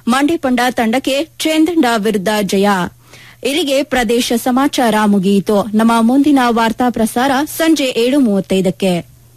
ಮಂಡಿಪಂಡ ತಂಡಕ್ಕೆ ಚೆಂದಂಡ ವಿರುದ್ಧ ಜಯ ಇಲ್ಲಿಗೆ ಪ್ರದೇಶ ಸಮಾಚಾರ ಮುಗಿಯಿತು ನಮ್ಮ ಮುಂದಿನ ವಾರ್ತಾ ಪ್ರಸಾರ ಸಂಜೆ ಏಳು ಮೂವತ್ತೈದಕ್ಕೆ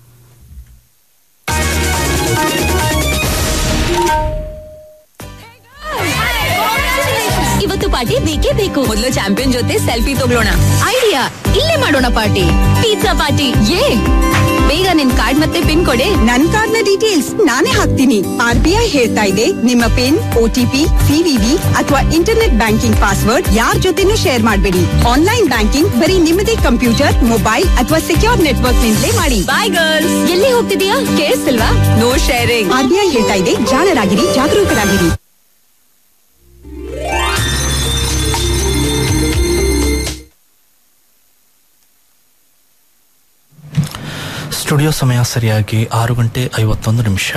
ಇವತ್ತು ಪಾರ್ಟಿ ಬೇಕೇ ಬೇಕು ಮೊದಲು ಚಾಂಪಿಯನ್ ಜೊತೆ ಸೆಲ್ಫಿ ತಗೊಳ್ಳೋಣ ಐಡಿಯಾ ಇಲ್ಲೇ ಮಾಡೋಣ ಪಾರ್ಟಿ ಪಿಜ್ಜಾ ಪಾರ್ಟಿ ಏ ಬೇಗ ನಿನ್ ಕಾರ್ಡ್ ಮತ್ತೆ ಪಿನ್ ಕೊಡೆ ನನ್ ಕಾರ್ಡ್ ನ ಡೀಟೇಲ್ಸ್ ನಾನೇ ಹಾಕ್ತೀನಿ ಆರ್ ಬಿ ಐ ಹೇಳ್ತಾ ಇದೆ ನಿಮ್ಮ ಪಿನ್ ಓಟಿಪಿ ಸಿವಿವಿ ಅಥವಾ ಇಂಟರ್ನೆಟ್ ಬ್ಯಾಂಕಿಂಗ್ ಪಾಸ್ವರ್ಡ್ ಯಾರ್ ಜೊತೆನೂ ಶೇರ್ ಮಾಡಬೇಡಿ ಆನ್ಲೈನ್ ಬ್ಯಾಂಕಿಂಗ್ ಬರೀ ನಿಮ್ಮದೇ ಕಂಪ್ಯೂಟರ್ ಮೊಬೈಲ್ ಅಥವಾ ಸೆಕ್ಯೂರ್ ನೆಟ್ವರ್ಕ್ ನಿಂದಲೇ ಮಾಡಿ ಬಾಯ್ ಗರ್ಲ್ಸ್ ಎಲ್ಲಿ ಹೋಗ್ತಿದೀಯಾ ಕೇಳಿಸ್ತಿಲ್ವಾ no sharing R B I ಹೇಳ್ತಾ ಇದೆ ಜಾಣರಾಗಿರಿ ಜಾಗರೂಕರಾಗಿರಿ ಸ್ಟುಡಿಯೋ ಸಮಯ ಸರಿಯಾಗಿ ಆರು ಗಂಟೆ ಐವತ್ತೊಂದು ನಿಮಿಷ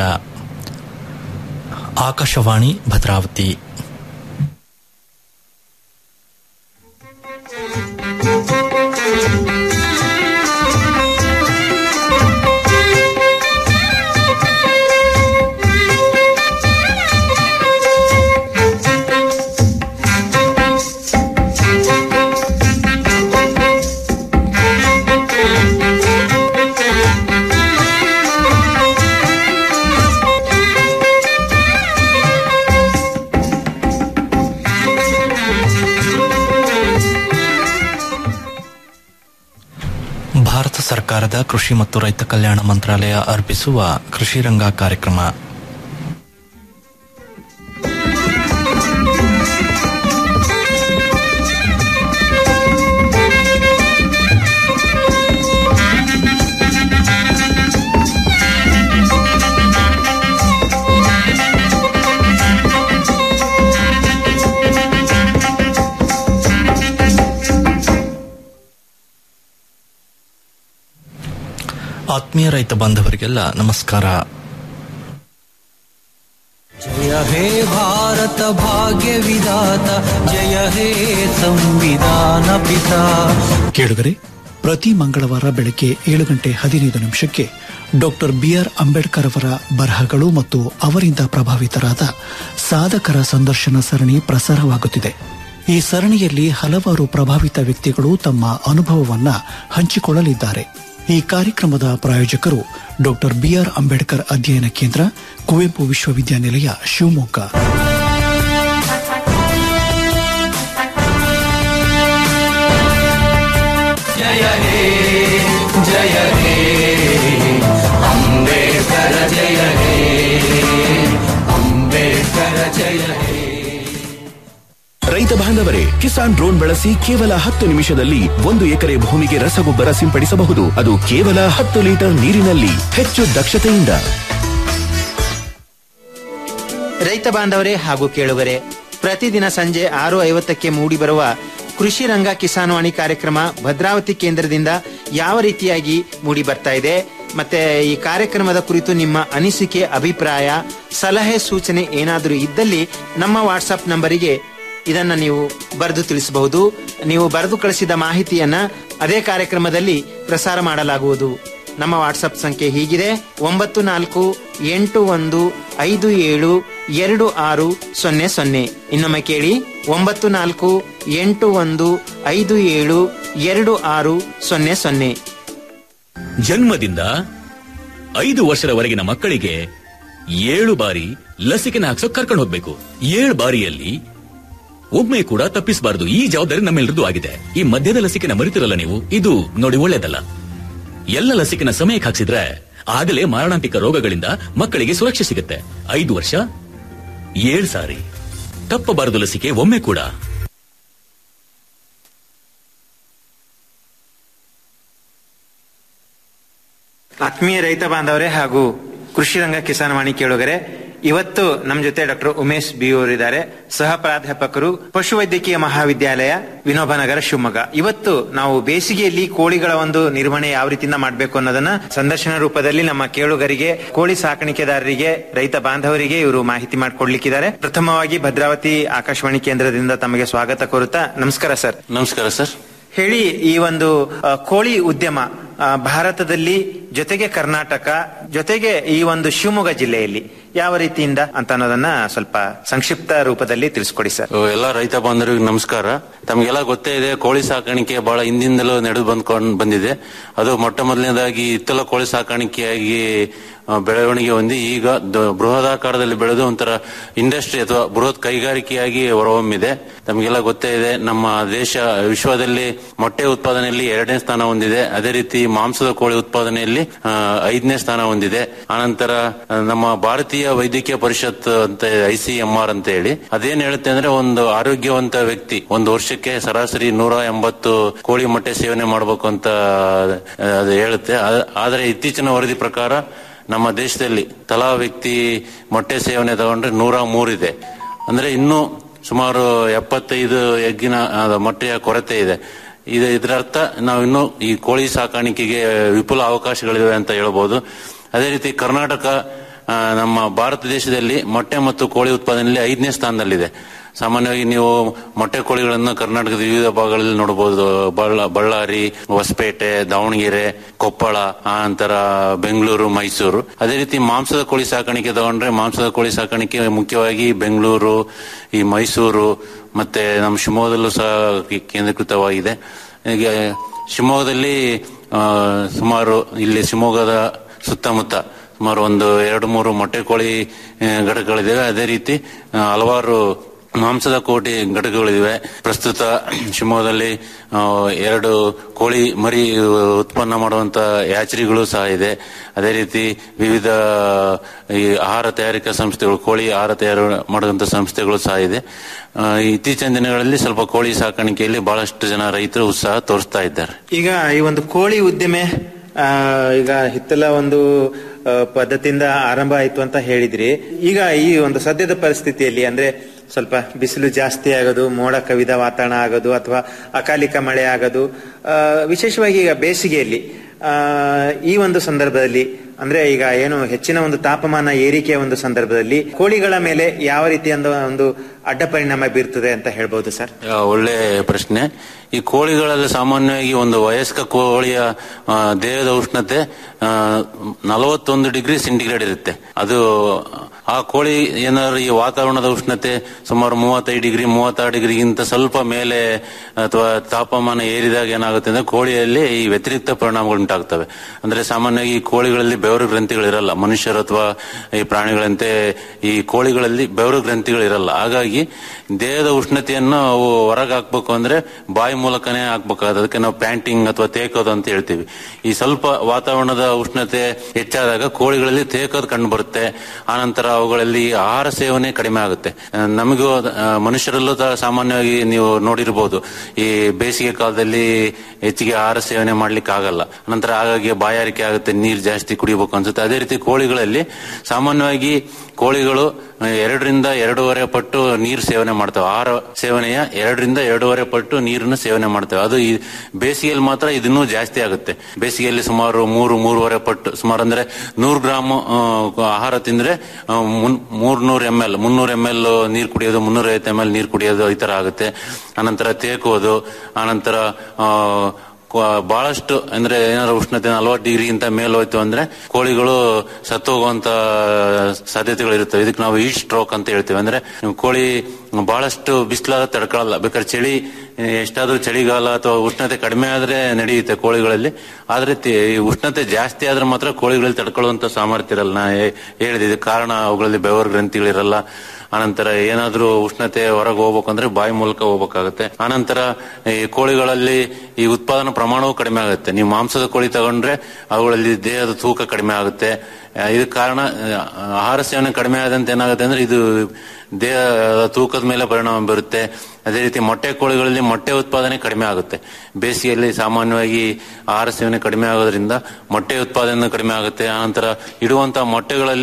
ಆಕಾಶವಾಣಿ ಭದ್ರಾವತಿ ಭಾರತ ಸರ್ಕಾರದ ಕೃಷಿ ಮತ್ತು ರೈತ ಕಲ್ಯಾಣ ಮಂತ್ರಾಲಯ ಅರ್ಪಿಸುವ ಕೃಷಿ ರಂಗ ಕಾರ್ಯಕ್ರಮ ಆತ್ಮೀಯ ರೈತ ಬಾಂಧವರಿಗೆಲ್ಲ ನಮಸ್ಕಾರ जय हे भारत भाग्य विधाता जय हे संविधान पिता ಕೇಳುಗರೆ ಪ್ರತಿ ಮಂಗಳವಾರ ಬೆಳಗ್ಗೆ ಏಳು ಗಂಟೆ ಹದಿನೈದು ನಿಮಿಷಕ್ಕೆ ಡಾಕ್ಟರ್ ಬಿಆರ್ ಅಂಬೇಡ್ಕರ್ ಅವರ ಬರಹಗಳು ಮತ್ತು ಅವರಿಂದ ಪ್ರಭಾವಿತರಾದ ಸಾಧಕರ ಸಂದರ್ಶನ ಸರಣಿ ಪ್ರಸಾರವಾಗುತ್ತಿದೆ ಈ ಸರಣಿಯಲ್ಲಿ ಹಲವಾರು ಪ್ರಭಾವಿತ ವ್ಯಕ್ತಿಗಳು ತಮ್ಮ ಅನುಭವವನ್ನ ಹಂಚಿಕೊಳ್ಳಲಿದ್ದಾರೆ ಈ ಕಾರ್ಯಕ್ರಮದ ಪ್ರಾಯೋಜಕರು ಡಾಕ್ಟರ್ ಬಿಆರ್ ಅಂಬೇಡ್ಕರ್ ಅಧ್ಯಯನ ಕೇಂದ್ರ ಕುವೆಂಪು ವಿಶ್ವವಿದ್ಯಾನಿಲಯ ಶಿವಮೊಗ್ಗ जय हे जय हे अम्बेडकर जय हे अम्बेडकर जय हे ರೈತ ಬಾಂಧವರೇ ಕಿಸಾನ್ ಡ್ರೋನ್ ಬಳಸಿ ಕೇವಲ ಹತ್ತು ನಿಮಿಷದಲ್ಲಿ ಒಂದು ಎಕರೆ ಭೂಮಿಗೆ ರಸಗೊಬ್ಬರ ಸಿಂಪಡಿಸಬಹುದು ಅದು ಕೇವಲ ಹತ್ತು ಲೀಟರ್ ನೀರಿನಲ್ಲಿ ಹೆಚ್ಚು ದಕ್ಷತೆಯಿಂದ ರೈತ ಬಾಂಧವರೇ ಹಾಗೂ ಕೇಳುಗರೆ ಪ್ರತಿದಿನ ಸಂಜೆ ಆರು ಐವತ್ತಕ್ಕೆ ಮೂಡಿಬರುವ ಕೃಷಿ ರಂಗ ಕಿಸಾನ್ವಾಣಿ ಕಾರ್ಯಕ್ರಮ ಭದ್ರಾವತಿ ಕೇಂದ್ರದಿಂದ ಯಾವ ರೀತಿಯಾಗಿ ಮೂಡಿ ಬರ್ತಾ ಇದೆ ಮತ್ತೆ ಈ ಕಾರ್ಯಕ್ರಮದ ಕುರಿತು ನಿಮ್ಮ ಅನಿಸಿಕೆ ಅಭಿಪ್ರಾಯ ಸಲಹೆ ಸೂಚನೆ ಏನಾದರೂ ಇದ್ದಲ್ಲಿ ನಮ್ಮ ವಾಟ್ಸಪ್ ನಂಬರಿಗೆ ಇದನ್ನ ನೀವು ಬರೆದು ತಿಳಿಸಬಹುದು ನೀವು ಬರೆದು ಕಳಿಸಿದ ಮಾಹಿತಿಯನ್ನ ಅದೇ ಕಾರ್ಯಕ್ರಮದಲ್ಲಿ ಪ್ರಸಾರ ಮಾಡಲಾಗುವುದು ನಮ್ಮ ವಾಟ್ಸಪ್ ಸಂಖ್ಯೆ ಹೀಗಿದೆ ಒಂಬತ್ತು ನಾಲ್ಕು ಎಂಟು ಒಂದು ಐದು ಏಳು ಎರಡು ಆರು ಸೊನ್ನೆ ಸೊನ್ನೆ ಇನ್ನೊಮ್ಮೆ ಕೇಳಿ ಒಂಬತ್ತು ನಾಲ್ಕು ಎಂಟು ಒಂದು ಐದು ಏಳು ಎರಡು ಆರು ಸೊನ್ನೆ ಸೊನ್ನೆ ಜನ್ಮದಿಂದ ಐದು ವರ್ಷದವರೆಗಿನ ಮಕ್ಕಳಿಗೆ ಏಳು ಬಾರಿ ಲಸಿಕೆನ ಹಾಕ್ಸೋಕ್ ಕರ್ಕೊಂಡು ಹೋಗ್ಬೇಕು ಏಳು ಬಾರಿಯಲ್ಲಿ ಒಮ್ಮೆ ಕೂಡ ತಪ್ಪಿಸಬಾರದು ಈ ಜವಾಬ್ದಾರಿ ನಮ್ಮೆಲ್ಲರದ್ದು ಆಗಿದೆ ಈ ಮಧ್ಯದ ಲಸಿಕೆನ ಮರಿತಿರಲ್ಲ ನೀವು ಇದು ನೋಡಿ ಒಳ್ಳೇದಲ್ಲ ಎಲ್ಲ ಲಸಿಕೆನ ಸಮಯಕ್ಕೆ ಹಾಕ್ಸಿದ್ರೆ ಆಗಲೇ ಮಾರಣಾಂತಿಕ ರೋಗಗಳಿಂದ ಮಕ್ಕಳಿಗೆ ಸುರಕ್ಷೆ ಸಿಗುತ್ತೆ ಐದು ವರ್ಷ ಏಳು ಸಾರಿ ತಪ್ಪಬಾರದು ಲಸಿಕೆ ಒಮ್ಮೆ ಕೂಡ ಆತ್ಮೀಯ ರೈತ ಬಾಂಧವರೇ ಹಾಗೂ ಕೃಷಿ ರಂಗ ಕಿಸಾನ್ ವಾಣಿ ಕೇಳುಗರೆ ಇವತ್ತು ನಮ್ಮ ಜೊತೆ ಡಾಕ್ಟರ್ ಉಮೇಶ್ ಬಿ ಅವರಿದ್ದಾರೆ ಸಹ ಪ್ರಾಧ್ಯಾಪಕರು ಪಶುವೈದ್ಯಕೀಯ ಮಹಾವಿದ್ಯಾಲಯ ವಿನೋಬನಗರ ಶಿವಮೊಗ್ಗ ಇವತ್ತು ನಾವು ಬೇಸಿಗೆಯಲ್ಲಿ ಕೋಳಿಗಳ ಒಂದು ನಿರ್ವಹಣೆ ಯಾವ ರೀತಿಯಿಂದ ಮಾಡಬೇಕು ಅನ್ನೋದನ್ನ ಸಂದರ್ಶನ ರೂಪದಲ್ಲಿ ನಮ್ಮ ಕೇಳುಗರಿಗೆ ಕೋಳಿ ಸಾಕಾಣಿಕೆದಾರರಿಗೆ ರೈತ ಬಾಂಧವರಿಗೆ ಇವರು ಮಾಹಿತಿ ಮಾಡಿಕೊಡ್ಲಿಕ್ಕಿದ್ದಾರೆ ಪ್ರಥಮವಾಗಿ ಭದ್ರಾವತಿ ಆಕಾಶವಾಣಿ ಕೇಂದ್ರದಿಂದ ತಮಗೆ ಸ್ವಾಗತ ಕೋರುತ್ತಾ ನಮಸ್ಕಾರ ಸರ್ ನಮಸ್ಕಾರ ಸರ್ ಹೇಳಿ ಈ ಒಂದು ಆ, ಕೋಳಿ ಉದ್ಯಮ ಆ, ಭಾರತದಲ್ಲಿ ಜೊತೆಗೆ ಕರ್ನಾಟಕ ಜೊತೆಗೆ ಈ ಒಂದು ಶಿವಮೊಗ್ಗ ಜಿಲ್ಲೆಯಲ್ಲಿ ಯಾವ ರೀತಿಯಿಂದ ಅಂತ ಅನ್ನೋದನ್ನ ಸ್ವಲ್ಪ ಸಂಕ್ಷಿಪ್ತ ರೂಪದಲ್ಲಿ ತಿಳಿಸ್ಕೊಡಿ ಸರ್ ಎಲ್ಲ ರೈತ ಬಾಂಧವರಿಗೆ ನಮಸ್ಕಾರ ತಮಗೆಲ್ಲ ಗೊತ್ತೇ ಇದೆ ಕೋಳಿ ಸಾಕಾಣಿಕೆ ಬಹಳ ಹಿಂದಿಂದಲೂ ನಡೆದು ಬಂದ್ಕೊಂಡು ಬಂದಿದೆ ಅದು ಮೊಟ್ಟ ಮೊದಲನೇದಾಗಿ ಇತ್ತಲ ಕೋಳಿ ಸಾಕಾಣಿಕೆಯಾಗಿ ಆ, ಬೆಳವಣಿಗೆ ಹೊಂದಿ ಈಗ ದ- ಬೃಹದಾಕಾರದಲ್ಲಿ ಬೆಳೆದು ಒಂಥರ ಇಂಡಸ್ಟ್ರಿ ಅಥವಾ ಬೃಹತ್ ಕೈಗಾರಿಕೆಯಾಗಿ ಹೊರಹೊಮ್ಮಿದೆ ತಮಗೆಲ್ಲ ಗೊತ್ತೇ ಇದೆ ನಮ್ಮ ದೇಶ ವಿಶ್ವದಲ್ಲಿ ಮೊಟ್ಟೆ ಉತ್ಪಾದನೆಯಲ್ಲಿ ಎರಡನೇ ಸ್ಥಾನ ಹೊಂದಿದೆ ಅದೇ ರೀತಿ ಮಾಂಸದ ಕೋಳಿ ಉತ್ಪಾದನೆಯಲ್ಲಿ ಆ, ಐದನೇ ಸ್ಥಾನ ಹೊಂದಿದೆ ಆನಂತರ ಆ, ನಮ್ಮ ಭಾರತೀಯ ವೈದ್ಯಕೀಯ ಪರಿಷತ್ ಅಂತ ಐ ಸಿ ಎಂ ಆರ್ ಅಂತ ಹೇಳಿ ಅದೇನ್ ಹೇಳುತ್ತೆ ಅಂದ್ರೆ ಒಂದು ಆರೋಗ್ಯವಂತ ವ್ಯಕ್ತಿ ಒಂದು ವರ್ಷಕ್ಕೆ ಸರಾಸರಿ ನೂರ ಎಂಬತ್ತು ಕೋಳಿ ಮೊಟ್ಟೆ ಸೇವನೆ ಮಾಡಬೇಕು ಅಂತ ಆ, ಅದು ಹೇಳುತ್ತೆ ಆ- ಆದ್ರೆ ಇತ್ತೀಚಿನ ವರದಿ ಪ್ರಕಾರ ನಮ್ಮ ದೇಶದಲ್ಲಿ ತಲಾ ವ್ಯಕ್ತಿ ಮೊಟ್ಟೆ ಸೇವನೆ ತಗೊಂಡ್ರೆ ನೂರ ಮೂರಿದೆ ಅಂದ್ರೆ ಇನ್ನೂ ಸುಮಾರು ಎಪ್ಪತ್ತೈದು ಎಗ್ಗಿನ ಆ, ಮೊಟ್ಟೆಯ ಕೊರತೆ ಇದೆ ಇದು ಇದರ ಅರ್ಥ ನಾವು ಇನ್ನು ಈ ಕೋಳಿ ಸಾಕಾಣಿಕೆಗೆ ವಿಪುಲ ಅವಕಾಶಗಳಿವೆ ಅಂತ ಹೇಳ್ಬೋದು ಅದೇ ರೀತಿ ಕರ್ನಾಟಕ ಆ, ನಮ್ಮ ಭಾರತ ದೇಶದಲ್ಲಿ ಮೊಟ್ಟೆ ಮತ್ತು ಕೋಳಿ ಉತ್ಪಾದನೆಯಲ್ಲಿ ಐದನೇ ಸ್ಥಾನದಲ್ಲಿದೆ ಸಾಮಾನ್ಯವಾಗಿ ನೀವು ಮೊಟ್ಟೆ ಕೋಳಿಗಳನ್ನು ಕರ್ನಾಟಕದ ವಿವಿಧ ಭಾಗಗಳಲ್ಲಿ ನೋಡಬಹುದು ಬಳ್ಳ ಬಳ್ಳಾರಿ ಹೊಸಪೇಟೆ ದಾವಣಗೆರೆ ಕೊಪ್ಪಳ ಆ ನಂತರ ಬೆಂಗಳೂರು ಮೈಸೂರು ಅದೇ ರೀತಿ ಮಾಂಸದ ಕೋಳಿ ಸಾಕಾಣಿಕೆ ತಗೊಂಡ್ರೆ ಮಾಂಸದ ಕೋಳಿ ಸಾಕಾಣಿಕೆ ಮುಖ್ಯವಾಗಿ ಬೆಂಗಳೂರು ಈ ಮೈಸೂರು ಮತ್ತೆ ನಮ್ಮ ಶಿವಮೊಗ್ಗದಲ್ಲೂ ಸಹ ಕೇ- ಕೇಂದ್ರೀಕೃತವಾಗಿದೆ ಈಗ ಶಿವಮೊಗ್ಗದಲ್ಲಿ ಆ, ಸುಮಾರು ಇಲ್ಲಿ ಶಿವಮೊಗ್ಗದ ಸುತ್ತಮುತ್ತ ಸುಮಾರು ಒಂದು ಎರಡು ಮೂರು ಮೊಟ್ಟೆ ಕೋಳಿ ಆ, ಘಟಕಗಳಿವೆ ಅದೇ ರೀತಿ ಆ, ಹಲವಾರು ಮಾಂಸದ ಕೋಟಿ ಘಟಕಗಳಿವೆ ಪ್ರಸ್ತುತ ಶಿವಮೊಗ್ಗದಲ್ಲಿ ಆ, ಎರಡು ಕೋಳಿ ಮರಿ ಉತ್ಪನ್ನ ಮಾಡುವಂತ ಯಾಚರಿಗಳು ಸಹ ಇದೆ ಅದೇ ರೀತಿ ವಿವಿಧ ಈ ಆಹಾರ ತಯಾರಿಕಾ ಸಂಸ್ಥೆಗಳು ಕೋಳಿ ಆಹಾರ ತಯಾರು ಮಾಡುವಂತ ಸಂಸ್ಥೆಗಳು ಸಹ ಇದೆ ಆ, ಇತ್ತೀಚಿನ ದಿನಗಳಲ್ಲಿ ಸ್ವಲ್ಪ ಕೋಳಿ ಸಾಕಾಣಿಕೆಯಲ್ಲಿ ಬಹಳಷ್ಟು ಜನ ರೈತರು ಉತ್ಸಾಹ ತೋರಿಸ್ತಾ ಇದ್ದಾರೆ ಈಗ ಈ ಒಂದು ಕೋಳಿ ಉದ್ದಿಮೆ ಆ, ಈಗ ಹಿತ್ತಲ ಒಂದು ಆ, ಪದ್ಧತಿಯಿಂದ ಆರಂಭ ಆಯ್ತು ಅಂತ ಹೇಳಿದ್ರಿ ಈಗ ಈ ಒಂದು ಸದ್ಯದ ಪರಿಸ್ಥಿತಿಯಲ್ಲಿ ಅಂದ್ರೆ ಸ್ವಲ್ಪ ಬಿಸಿಲು ಜಾಸ್ತಿ ಆಗೋದು ಮೋಡ ಕವಿದ ವಾತಾವರಣ ಆಗೋದು ಅಥವಾ ಅಕಾಲಿಕ ಮಳೆ ಆಗೋದು ಆ, ವಿಶೇಷವಾಗಿ ಈಗ ಬೇಸಿಗೆಯಲ್ಲಿ ಆ, ಈ ಒಂದು ಸಂದರ್ಭದಲ್ಲಿ ಅಂದ್ರೆ ಈಗ ಏನು ಹೆಚ್ಚಿನ ಒಂದು ತಾಪಮಾನ ಏರಿಕೆಯ ಒಂದು ಸಂದರ್ಭದಲ್ಲಿ ಕೋಳಿಗಳ ಮೇಲೆ ಯಾವ ರೀತಿಯ ಒಂದು ಅಡ್ಡ ಪರಿಣಾಮ ಬೀರ್ತದೆ ಅಂತ ಹೇಳ್ಬೋದು ಸರ್ ಆ, ಒಳ್ಳೆ ಪ್ರಶ್ನೆ ಈ ಕೋಳಿಗಳಲ್ಲಿ ಸಾಮಾನ್ಯವಾಗಿ ಒಂದು ವಯಸ್ಕ ಕೋಳಿಯ ಆ, ದೇಹದ ಉಷ್ಣತೆ ನಲವತ್ತೊಂದು ಡಿಗ್ರಿ ಸೆಂಟಿಗ್ರೇಡ್ ಇರುತ್ತೆ ಅದು ಆ ಕೋಳಿ ಏನಾದ್ರು ಈ ವಾತಾವರಣದ ಉಷ್ಣತೆ ಸುಮಾರು ಮೂವತ್ತೈದು ಡಿಗ್ರಿ ಮೂವತ್ತಾರು ಡಿಗ್ರಿಗಿಂತ ಸ್ವಲ್ಪ ಮೇಲೆ ಅಥವಾ ತಾಪಮಾನ ಏರಿದಾಗ ಏನಾಗುತ್ತೆ ಅಂದ್ರೆ ಕೋಳಿಯಲ್ಲಿ ಈ ವ್ಯತಿರಿಕ್ತ ಪರಿಣಾಮಗಳು ಉಂಟಾಗ್ತವೆ ಅಂದ್ರೆ ಸಾಮಾನ್ಯವಾಗಿ ಈ ಕೋಳಿಗಳಲ್ಲಿ ಬೆವರು ಗ್ರಂಥಿಗಳಿರಲ್ಲ ಮನುಷ್ಯರು ಅಥವಾ ಈ ಪ್ರಾಣಿಗಳಂತೆ ಈ ಕೋಳಿಗಳಲ್ಲಿ ಬೆವರು ಗ್ರಂಥಿಗಳಿರಲ್ಲ ಹಾಗಾಗಿ ದೇಹದ ಉಷ್ಣತೆಯನ್ನು ಅವು ಹೊರಗೆ ಹಾಕ್ಬೇಕು ಅಂದ್ರೆ ಬಾಯಿ ಮೂಲಕನೇ ಹಾಕ್ಬೇಕಾಗುತ್ತೆ ಅದಕ್ಕೆ ನಾವು ಪ್ಯಾಂಟಿಂಗ್ ಅಥವಾ ತೇಕೋದು ಅಂತ ಹೇಳ್ತೀವಿ ಈ ಸ್ವಲ್ಪ ವಾತಾವರಣದ ಉಷ್ಣತೆ ಹೆಚ್ಚಾದಾಗ ಕೋಳಿಗಳಲ್ಲಿ ತೇಕೋದು ಕಂಡು ಬರುತ್ತೆ ಆನಂತರ ಅವುಗಳಲ್ಲಿ ಆಹಾರ ಸೇವನೆ ಕಡಿಮೆ ಆಗುತ್ತೆ ಆ, ನಮಗೂ ಆ, ಮನುಷ್ಯರಲ್ಲೂ ತ- ಸಾಮಾನ್ಯವಾಗಿ ನೀವು ನೋಡಿರ್ಬೋದು ಈ ಬೇಸಿಗೆ ಕಾಲದಲ್ಲಿ ಹೆಚ್ಚಿಗೆ ಆಹಾರ ಸೇವನೆ ಮಾಡ್ಲಿಕ್ಕೆ ಆಗಲ್ಲ ನಂತರ ಹಾಗಾಗಿ ಬಾಯಾರಿಕೆ ಆಗುತ್ತೆ ನೀರು ಜಾಸ್ತಿ ಕುಡಿಬೇಕು ಅನ್ಸುತ್ತೆ ಅದೇ ರೀತಿ ಕೋಳಿಗಳಲ್ಲಿ ಸಾಮಾನ್ಯವಾಗಿ ಕೋಳಿಗಳು ಆ, ಎರಡರಿಂದ ಎರಡೂವರೆ ಪಟ್ಟು ನೀರು ಸೇವನೆ ಮಾಡ್ತವೆ ಆಹಾರ ಸೇವನೆಯ ಎರಡರಿಂದ ಎರಡೂವರೆ ಪಟ್ಟು ನೀರನ್ನು ಸೇವನೆ ಮಾಡ್ತವೆ ಅದು ಈ ಬೇಸಿಗೆಯಲ್ಲಿ ಮಾತ್ರ ಇದನ್ನೂ ಜಾಸ್ತಿ ಆಗುತ್ತೆ ಬೇಸಿಗೆಯಲ್ಲಿ ಸುಮಾರು ಮೂರು ಮೂರುವರೆ ಪಟ್ಟು ಸುಮಾರು ಅಂದ್ರೆ ನೂರು ಗ್ರಾಮ್ ಆ, ಆಹಾರ ತಿಂದ್ರೆ ಆ, ಮುನ್- ಮೂರ್ನೂರು ಎಂ ಎಲ್ ಮುನ್ನೂರು ಎಂ ಎಲ್ ನೀರು ಕುಡಿಯೋದು ಮುನ್ನೂರ ಐವತ್ತು ಎಂ ಎಲ್ ನೀರು ಕುಡಿಯೋದು ಈ ತರ ಆಗುತ್ತೆ ಆನಂತರ ತೇಕೋದು ಆನಂತರ ಆ, ಕೊ- ಬಹಳಷ್ಟು ಅಂದ್ರೆ ಏನಾದ್ರು ಉಷ್ಣತೆ ನಲವತ್ತು ಡಿಗ್ರಿಗಿಂತ ಮೇಲೆ ಹೋಯ್ತು ಅಂದ್ರೆ ಕೋಳಿಗಳು ಸತ್ತು ಹೋಗುವಂತ ಸಾಧ್ಯತೆಗಳು ಇರ್ತವೆ ಇದಕ್ಕೆ ನಾವು ಈಟ್ ಸ್ಟ್ರೋಕ್ ಅಂತ ಹೇಳ್ತೀವಿ ಅಂದ್ರೆ ಕೋಳಿ ಬಹಳಷ್ಟು ಬಿಸಿಲಾದ ತಡ್ಕೊಳ್ಳಲ್ಲ ಬೇಕಾದ್ರೆ ಚಳಿ ಎಷ್ಟಾದ್ರೂ ಚಳಿಗಾಲ ಅಥವಾ ಉಷ್ಣತೆ ಕಡಿಮೆ ಆದ್ರೆ ನಡೆಯುತ್ತೆ ಕೋಳಿಗಳಲ್ಲಿ ಆದ್ರೆ ತಿ- ಈ ಉಷ್ಣತೆ ಜಾಸ್ತಿ ಆದ್ರೆ ಮಾತ್ರ ಕೋಳಿಗಳಲ್ಲಿ ತಡ್ಕೊಳ್ಳುವಂತ ಸಾಮರ್ಥ್ಯ ಇರಲ್ಲ ನಾ ಹೇ- ಹೇಳಿದೆ ಇದಕ್ಕೆ ಕಾರಣ ಅವುಗಳಲ್ಲಿ ಬೆವರ್ ಗ್ರಂಥಿಗಳಿರಲ್ಲ ಆನಂತರ ಏನಾದ್ರೂ ಉಷ್ಣತೆ ಹೊರಗೆ ಹೋಗ್ಬೇಕಂದ್ರೆ ಬಾಯಿ ಮೂಲಕ ಹೋಗ್ಬೇಕಾಗುತ್ತೆ ಆನಂತರ ಈ ಕೋಳಿಗಳಲ್ಲಿ ಈ ಉತ್ಪಾದನಾ ಪ್ರಮಾಣವೂ ಕಡಿಮೆ ಆಗುತ್ತೆ ನೀವು ಮಾಂಸದ ಕೋಳಿ ತಗೊಂಡ್ರೆ ಅವುಗಳಲ್ಲಿ ದೇಹದ ತೂಕ ಕಡಿಮೆ ಆಗುತ್ತೆ ಆ, ಇದಕ್ಕೆ ಕಾರಣ ಆ, ಆಹಾರ ಸೇವನೆ ಕಡಿಮೆ ಆದಂತೆ ಏನಾಗುತ್ತೆ ಅಂದ್ರೆ ಇದು ದೇಹದ ತೂಕದ ಮೇಲೆ ಪರಿಣಾಮ ಬೀರುತ್ತೆ ಅದೇ ರೀತಿ ಮೊಟ್ಟೆ ಕೋಳಿಗಳಲ್ಲಿ ಮೊಟ್ಟೆ ಉತ್ಪಾದನೆ ಕಡಿಮೆ ಆಗುತ್ತೆ ಬೇಸಿಗೆಯಲ್ಲಿ ಸಾಮಾನ್ಯವಾಗಿ ಆಹಾರ ಸೇವನೆ ಕಡಿಮೆ ಆಗೋದ್ರಿಂದ ಮೊಟ್ಟೆ ಉತ್ಪಾದನೆ ಕಡಿಮೆ ಆಗುತ್ತೆ ಆನಂತರ ಇಡುವಂತಹ ಮೊಟ್ಟೆಗಳಲ್ಲಿ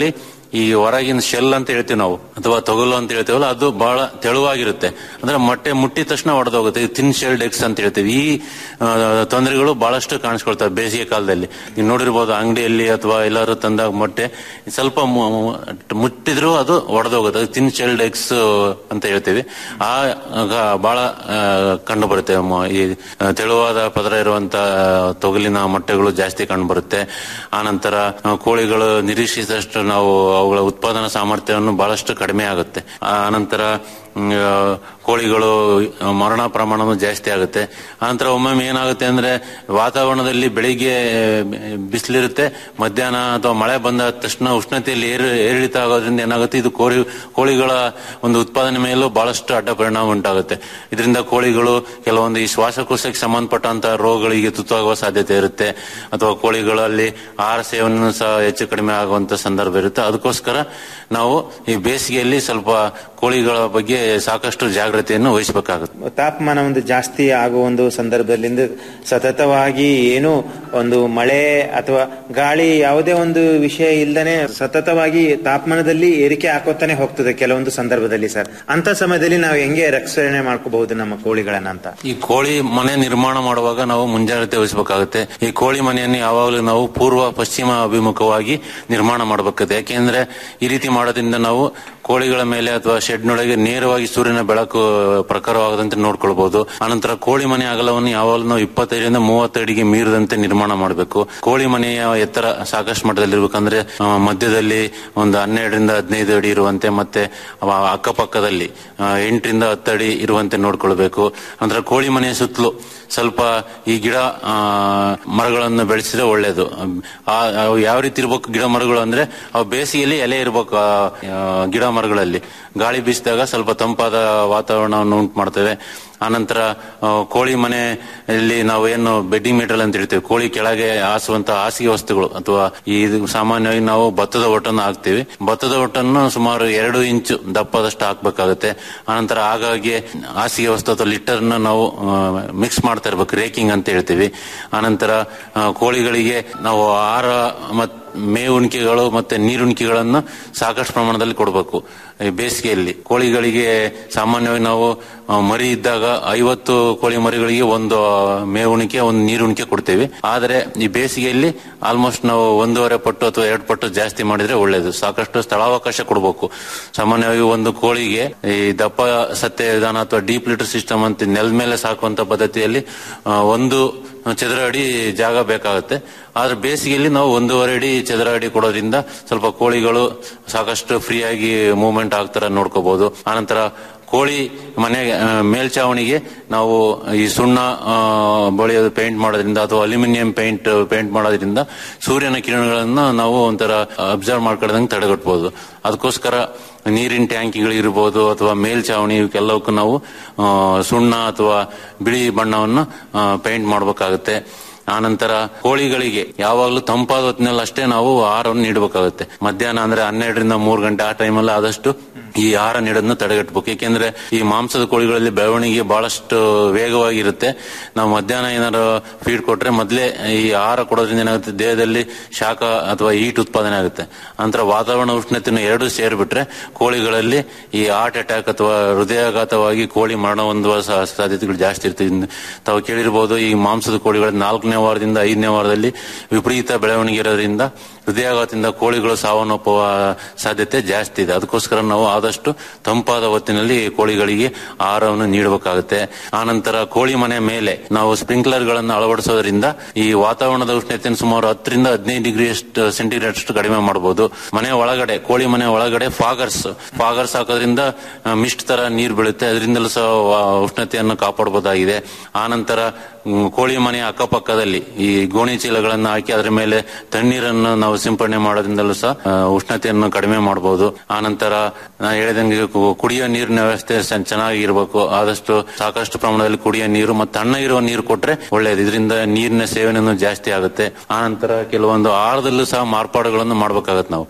ಈ ಹೊರಗಿನ ಶೆಲ್ ಅಂತ ಹೇಳ್ತೀವಿ ನಾವು ಅಥವಾ ತೊಗಲು ಅಂತ ಹೇಳ್ತೀವಲ್ಲ ಅದು ಬಹಳ ತೆಳುವಾಗಿರುತ್ತೆ ಅಂದ್ರೆ ಮೊಟ್ಟೆ ಮುಟ್ಟಿದ ತಕ್ಷಣ ಒಡೆದೋಗುತ್ತೆ ಥಿನ್ ಶೆಲ್ಡ್ ಎಗ್ಸ್ ಅಂತ ಹೇಳ್ತೀವಿ ಈ ಆ, ತೊಂದರೆಗಳು ಬಹಳಷ್ಟು ಕಾಣಿಸ್ಕೊಳ್ತವೆ ಬೇಸಿಗೆ ಕಾಲದಲ್ಲಿ ನೀವು ನೋಡಿರ್ಬೋದು ಅಂಗಡಿಯಲ್ಲಿ ಅಥವಾ ಎಲ್ಲಾರು ತಂದಾಗ ಮೊಟ್ಟೆ ಸ್ವಲ್ಪ ಮು- ಮು- ಮುಟ್ಟಿದ್ರು ಅದು ಒಡೆದೋಗುತ್ತೆ ಥಿನ್ ಶೆಲ್ಡ್ ಎಗ್ಸ್ ಅಂತ ಹೇಳ್ತೀವಿ ಆ ಆಗ ಬಹಳ ಕಂಡು ಬರುತ್ತೆ ಈ ಆ, ತೆಳುವಾದ ಪದರ ಇರುವಂತ ತೊಗಲಿನ ಮೊಟ್ಟೆಗಳು ಜಾಸ್ತಿ ಕಂಡು ಬರುತ್ತೆ ಆನಂತರ ಆ, ಕೋಳಿಗಳು ನಿರೀಕ್ಷಿಸಿದಷ್ಟು ನಾವು ಅವುಗಳ ಉತ್ಪಾದನಾ ಸಾಮರ್ಥ್ಯವನ್ನು ಬಹಳಷ್ಟು ಕಡಿಮೆ ಆಗುತ್ತೆ ಆನಂತರ ಮ್, ಆ, ಕೋಳಿಗಳು ಆ, ಮರಣ ಪ್ರಮಾಣನೂ ಜಾಸ್ತಿ ಆಗುತ್ತೆ ಆನಂತರ ಒಮ್ಮೊಮ್ಮೆ ಏನಾಗುತ್ತೆ ಅಂದ್ರೆ ವಾತಾವರಣದಲ್ಲಿ ಬೆಳಿಗ್ಗೆ ಬಿಸಿಲಿರುತ್ತೆ ಮಧ್ಯಾಹ್ನ ಅಥವಾ ಮಳೆ ಬಂದ ತಕ್ಷಣ ಉಷ್ಣತೆಯಲ್ಲಿ ಏರು ಏರಿಳಿತ ಆಗೋದ್ರಿಂದ ಏನಾಗುತ್ತೆ ಇದು ಕೋಳಿ ಕೋಳಿಗಳ ಒಂದು ಉತ್ಪಾದನೆ ಮೇಲೂ ಬಹಳಷ್ಟು ಅಡ್ಡ ಪರಿಣಾಮ ಉಂಟಾಗುತ್ತೆ ಇದರಿಂದ ಕೋಳಿಗಳು ಕೆಲವೊಂದು ಈ ಶ್ವಾಸಕೋಶಕ್ಕೆ ಸಂಬಂಧಪಟ್ಟಂತ ರೋಗಗಳಿಗೆ ತುತ್ತಾಗುವ ಸಾಧ್ಯತೆ ಇರುತ್ತೆ ಅಥವಾ ಕೋಳಿಗಳಲ್ಲಿ ಆಹಾರ ಸೇವನೆ ಸಹ ಹೆಚ್ಚು ಕಡಿಮೆ ಆಗುವಂತ ಸಂದರ್ಭ ಇರುತ್ತೆ ಅದಕ್ಕೋಸ್ಕರ ನಾವು ಈ ಬೇಸಿಗೆಯಲ್ಲಿ ಸ್ವಲ್ಪ ಕೋಳಿಗಳ ಬಗ್ಗೆ ಸಾಕಷ್ಟು ಜಾಗೃತಿಯನ್ನು ವಹಿಸಬೇಕಾಗುತ್ತೆ ತಾಪಮಾನ ಒಂದು ಜಾಸ್ತಿ ಆಗುವ ಒಂದು ಸಂದರ್ಭದಲ್ಲಿಂದ ಸತತವಾಗಿ ಏನು ಒಂದು ಮಳೆ ಅಥವಾ ಗಾಳಿ ಯಾವುದೇ ಒಂದು ವಿಷಯ ಇಲ್ಲದೆ ಸತತವಾಗಿ ತಾಪಮಾನದಲ್ಲಿ ಏರಿಕೆ ಹಾಕೋತಾನೆ ಹೋಗ್ತದೆ ಕೆಲವೊಂದು ಸಂದರ್ಭದಲ್ಲಿ ಸರ್ ಅಂತ ಸಮಯದಲ್ಲಿ ನಾವು ಹೆಂಗೆ ರಕ್ಷಣೆ ಮಾಡ್ಕೋಬಹುದು ನಮ್ಮ ಕೋಳಿಗಳನ್ನ ಅಂತ ಈ ಕೋಳಿ ಮನೆ ನಿರ್ಮಾಣ ಮಾಡುವಾಗ ನಾವು ಮುಂಜಾಗ್ರತೆ ವಹಿಸಬೇಕಾಗುತ್ತೆ ಈ ಕೋಳಿ ಮನೆಯನ್ನು ಯಾವಾಗಲೂ ನಾವು ಪೂರ್ವ ಪಶ್ಚಿಮ ಅಭಿಮುಖವಾಗಿ ನಿರ್ಮಾಣ ಮಾಡಬೇಕಾಗುತ್ತೆ ಯಾಕೆಂದ್ರೆ ಈ ರೀತಿ ಮಾಡೋದ್ರಿಂದ ನಾವು ಕೋಳಿಗಳ ಮೇಲೆ ಅಥವಾ ಶೆಡ್ನೊಳಗೆ ನೇರವಾಗಿ ಸೂರ್ಯನ ಬೆಳಕು ಪ್ರಖರವಾಗದಂತೆ ನೋಡ್ಕೊಳ್ಬಹುದು ಅನಂತರ ಕೋಳಿ ಮನೆ ಅಗಲವನ್ನು ಯಾವಾಗಲೂ ನಾವು ಇಪ್ಪತ್ತೈದರಿಂದ ಮೂವತ್ತು ಅಡಿಗೆ ಮೀರದಂತೆ ನಿರ್ಮಾಣ ಮಾಡಬೇಕು ಕೋಳಿ ಮನೆಯ ಎತ್ತರ ಸಾಕಷ್ಟು ಮಟ್ಟದಲ್ಲಿ ಇರ್ಬೇಕಂದ್ರೆ ಆ, ಮಧ್ಯದಲ್ಲಿ ಒಂದು ಹನ್ನೆರಡರಿಂದ ಹದಿನೈದು ಅಡಿ ಇರುವಂತೆ ಮತ್ತೆ ಅವ ಅಕ್ಕಪಕ್ಕದಲ್ಲಿ ಆ, ಎಂಟರಿಂದ ಹತ್ತು ಅಡಿ ಇರುವಂತೆ ನೋಡ್ಕೊಳ್ಬೇಕು ಅಂದ್ರೆ ಕೋಳಿ ಮನೆಯ ಸುತ್ತಲೂ ಸ್ವಲ್ಪ ಈ ಗಿಡ ಆ, ಮರಗಳನ್ನು ಬೆಳೆಸಿದ್ರೆ ಒಳ್ಳೇದು ಆ, ಅವು ಯಾವ ರೀತಿ ಇರ್ಬೇಕು ಗಿಡ ಮರಗಳು ಅಂದ್ರೆ ಅವು ಬೇಸಿಗೆಯಲ್ಲಿ ಎಲೆ ಇರ್ಬೇಕು ಆ, ಆ, ಗಿಡ ಮರಗಳಲ್ಲಿ ಗಾಳಿ ಬೀಸಿದಾಗ ಸ್ವಲ್ಪ ತಂಪಾದ ವಾತಾವರಣವನ್ನು ಉಂಟು ಮಾಡ್ತೇವೆ ಆನಂತರ ಆ, ಕೋಳಿ ಮನೆಯಲ್ಲಿ ನಾವು ಏನು ಬೆಡ್ಡಿಂಗ್ ಮೆಟೀರಿಯಲ್ ಅಂತ ಹೇಳ್ತೇವೆ ಕೋಳಿ ಕೆಳಗೆ ಹಾಸುವಂತ ಹಾಸಿಗೆ ವಸ್ತುಗಳು ಅಥವಾ ಈ ಇದು ಸಾಮಾನ್ಯವಾಗಿ ನಾವು ಭತ್ತದ ಒಟ್ಟನ್ನು ಹಾಕ್ತಿವಿ ಭತ್ತದ ಒಟ್ಟನ್ನು ಸುಮಾರು ಎರಡು ಇಂಚು ದಪ್ಪದಷ್ಟು ಹಾಕ್ಬೇಕಾಗುತ್ತೆ ಆನಂತರ ಆಗಾಗ್ಗೆ ಹಾಸಿಗೆ ವಸ್ತು ಅಥವಾ ಲಿಟರ್ ನಾವು ಮಿಕ್ಸ್ ಮಾಡ್ತಾ ಇರ್ಬೇಕು ರೇಕಿಂಗ್ ಅಂತ ಹೇಳ್ತೀವಿ ಆನಂತರ ಆ, ಕೋಳಿಗಳಿಗೆ ನಾವು ಆಹಾರ ಮತ್ತು ಮೇವುಣಿಕೆಗಳು ಮತ್ತೆ ನೀರುಣಿಕೆಗಳನ್ನು ಸಾಕಷ್ಟು ಪ್ರಮಾಣದಲ್ಲಿ ಕೊಡಬೇಕು ಈ ಬೇಸಿಗೆಯಲ್ಲಿ ಕೋಳಿಗಳಿಗೆ ಸಾಮಾನ್ಯವಾಗಿ ನಾವು ಆ, ಮರಿ ಇದ್ದಾಗ ಐವತ್ತು ಕೋಳಿ ಮರಿಗಳಿಗೆ ಒಂದು ಮೇವುಣಿಕೆ ಒಂದು ನೀರುಣಿಕೆ ಕೊಡ್ತೇವೆ ಆದರೆ ಈ ಬೇಸಿಗೆಯಲ್ಲಿ ಆಲ್ಮೋಸ್ಟ್ ನಾವು ಒಂದೂವರೆ ಪಟ್ಟು ಅಥವಾ ಎರಡು ಪಟ್ಟು ಜಾಸ್ತಿ ಮಾಡಿದ್ರೆ ಒಳ್ಳೇದು ಸಾಕಷ್ಟು ಸ್ಥಳಾವಕಾಶ ಕೊಡಬೇಕು ಸಾಮಾನ್ಯವಾಗಿ ಒಂದು ಕೋಳಿಗೆ ಈ ದಪ್ಪ ಸತ್ಯ ವಿಧಾನ ಅಥವಾ ಡೀಪ್ ಲಿಟರ್ ಸಿಸ್ಟಮ್ ಅಂತ ನೆಲದ ಮೇಲೆ ಸಾಕುವಂತ ಪದ್ಧತಿಯಲ್ಲಿ ಆ, ಒಂದು ಚದರ ಅಡಿ ಜಾಗ ಬೇಕಾಗುತ್ತೆ ಆದ್ರೆ ಬೇಸಿಗೆಯಲ್ಲಿ ನಾವು ಒಂದೂವರೆ ಅಡಿ ಚದರ ಅಡಿ ಕೊಡೋದ್ರಿಂದ ಸ್ವಲ್ಪ ಕೋಳಿಗಳು ಸಾಕಷ್ಟು ಫ್ರೀ ಆಗಿ ಮೂವ್ಮೆಂಟ್ ಆಗ್ತಾರ ನೋಡ್ಕೋಬಹುದು ಆನಂತರ ಕೋಳಿ ಮನೆ ಆ, ಮೇಲ್ಚಾವಣಿಗೆ ನಾವು ಈ ಸುಣ್ಣ ಆ, ಬಳಿಯೋದು ಪೇಂಟ್ ಮಾಡೋದ್ರಿಂದ ಅಥವಾ ಅಲ್ಯೂಮಿನಿಯಂ ಪೇಂಟ್ ಪೇಂಟ್ ಮಾಡೋದ್ರಿಂದ ಸೂರ್ಯನ ಕಿರಣಗಳನ್ನು ನಾವು ಒಂಥರ ಅಬ್ಸರ್ವ್ ಮಾಡ್ಕೊಳ್ಳೋದಂಗೆ ತಡೆಗಟ್ಟಬಹುದು ಅದಕ್ಕೋಸ್ಕರ ನೀರಿನ ಟ್ಯಾಂಕಿಗಳಿರ್ಬೋದು ಅಥವಾ ಮೇಲ್ಚಾವಣಿ ಇವಕ್ಕೆಲ್ಲವಕ್ಕೂ ನಾವು ಆ, ಸುಣ್ಣ ಅಥವಾ ಬಿಳಿ ಬಣ್ಣವನ್ನು ಪೇಂಟ್ ಮಾಡಬೇಕಾಗುತ್ತೆ ಆನಂತರ ಕೋಳಿಗಳಿಗೆ ಯಾವಾಗಲೂ ತಂಪಾದ ಹೊತ್ತಿನಲ್ಲಿ ಅಷ್ಟೇ ನಾವು ಆಹಾರವನ್ನು ನೀಡಬೇಕಾಗುತ್ತೆ ಮಧ್ಯಾಹ್ನ ಅಂದ್ರೆ ಹನ್ನೆರಡರಿಂದ ಮೂರು ಗಂಟೆ ಆ ಟೈಮಲ್ಲಿ ಆದಷ್ಟು ಈ ಆಹಾರ ನೀಡೋದನ್ನ ತಡೆಗಟ್ಟಬೇಕು ಏಕೆಂದ್ರೆ ಈ ಮಾಂಸದ ಕೋಳಿಗಳಲ್ಲಿ ಬೆಳವಣಿಗೆ ಬಹಳಷ್ಟು ವೇಗವಾಗಿರುತ್ತೆ ನಾವು ಮಧ್ಯಾಹ್ನ ಏನಾದ್ರು ಫೀಡ್ ಕೊಟ್ರೆ ಮೊದಲೇ ಈ ಆಹಾರ ಕೊಡೋದ್ರಿಂದ ಏನಾಗುತ್ತೆ ದೇಹದಲ್ಲಿ ಶಾಖ ಅಥವಾ ಹೀಟ್ ಉತ್ಪಾದನೆ ಆಗುತ್ತೆ ನಂತರ ವಾತಾವರಣ ಉಷ್ಣತೆಯನ್ನು ಎರಡು ಸೇರಿಬಿಟ್ರೆ ಕೋಳಿಗಳಲ್ಲಿ ಈ ಹಾರ್ಟ್ ಅಟ್ಯಾಕ್ ಅಥವಾ ಹೃದಯಾಘಾತವಾಗಿ ಕೋಳಿ ಮರಣ ಹೊಂದುವ ಸಾ- ಸಾಧ್ಯತೆಗಳು ಜಾಸ್ತಿ ಇರ್ತದೆ ಇನ್ನು ತಾವು ಕೇಳಿರ್ಬೋದು ಈ ಮಾಂಸದ ಕೋಳಿಗಳ ನಾಲ್ಕನೇ ವಾರದಿಂದ ಐದನೇ ವಾರದಲ್ಲಿ ವಿಪರೀತ ಬೆಳವಣಿಗೆ ಇರೋದ್ರಿಂದ ಹೃದಯಾಘಾತದಿಂದ ಕೋಳಿಗಳು ಸಾವನ್ನಪ್ಪುವ ಸಾಧ್ಯತೆ ಜಾಸ್ತಿ ಇದೆ ಅದಕ್ಕೋಸ್ಕರ ನಾವು ಆದಷ್ಟು ತಂಪಾದ ಹೊತ್ತಿನಲ್ಲಿ ಕೋಳಿಗಳಿಗೆ ಆಹಾರವನ್ನು ನೀಡಬೇಕಾಗುತ್ತೆ ಆನಂತರ ಕೋಳಿ ಮನೆ ಮೇಲೆ ನಾವು ಸ್ಪ್ರಿಂಕ್ಲರ್ ಗಳನ್ನು ಅಳವಡಿಸೋದ್ರಿಂದ ಈ ವಾತಾವರಣದ ಉಷ್ಣತೆಯನ್ನು ಸುಮಾರು ಹತ್ತರಿಂದ ಹದಿನೈದು ಡಿಗ್ರಿ ಸೆಂಟಿಗ್ರೇಡ್ ಅಷ್ಟು ಕಡಿಮೆ ಮಾಡಬಹುದು ಮನೆ ಒಳಗಡೆ ಕೋಳಿ ಮನೆ ಒಳಗಡೆ ಫಾಗರ್ಸ್ ಫಾಗರ್ಸ್ ಹಾಕೋದ್ರಿಂದ ಮಿಸ್ಟ್ ತರ ನೀರು ಬೀಳುತ್ತೆ ಅದರಿಂದಲೂ ಸಹ ವಾ- ಉಷ್ಣತೆಯನ್ನು ಕಾಪಾಡಬಹುದಾಗಿದೆ ಆನಂತರ ಮ್, ಕೋಳಿ ಮನೆಯ ಅಕ್ಕಪಕ್ಕದಲ್ಲಿ ಈ ಗೋಣಿ ಚೀಲಗಳನ್ನು ಹಾಕಿ ಅದರ ಮೇಲೆ ತಣ್ಣೀರನ್ನು ನಾವು ಸಿಂಪಡಣೆ ಮಾಡೋದ್ರಿಂದಲೂ ಸಹ ಆ, ಉಷ್ಣತೆಯನ್ನು ಕಡಿಮೆ ಮಾಡಬಹುದು ಆನಂತರ ನಾ ಹೇಳಿದಂಗೆ ಕು- ಕುಡಿಯೋ ನೀರಿನ ವ್ಯವಸ್ಥೆ ಸ- ಚೆನ್ನಾಗಿರ್ಬೇಕು ಆದಷ್ಟು ಸಾಕಷ್ಟು ಪ್ರಮಾಣದಲ್ಲಿ ಕುಡಿಯೋ ನೀರು ಮತ್ತು ತಣ್ಣಗಿರುವ ನೀರು ಕೊಟ್ರೆ ಒಳ್ಳೆಯದು ಇದರಿಂದ ನೀರಿನ ಸೇವನೆಯನ್ನು ಜಾಸ್ತಿ ಆಗುತ್ತೆ ಆನಂತರ ಕೆಲವೊಂದು ಆಹಾರದಲ್ಲೂ ಸಹ ಮಾರ್ಪಾಡುಗಳನ್ನು ಮಾಡ್ಬೇಕಾಗತ್ತೆ ನಾವು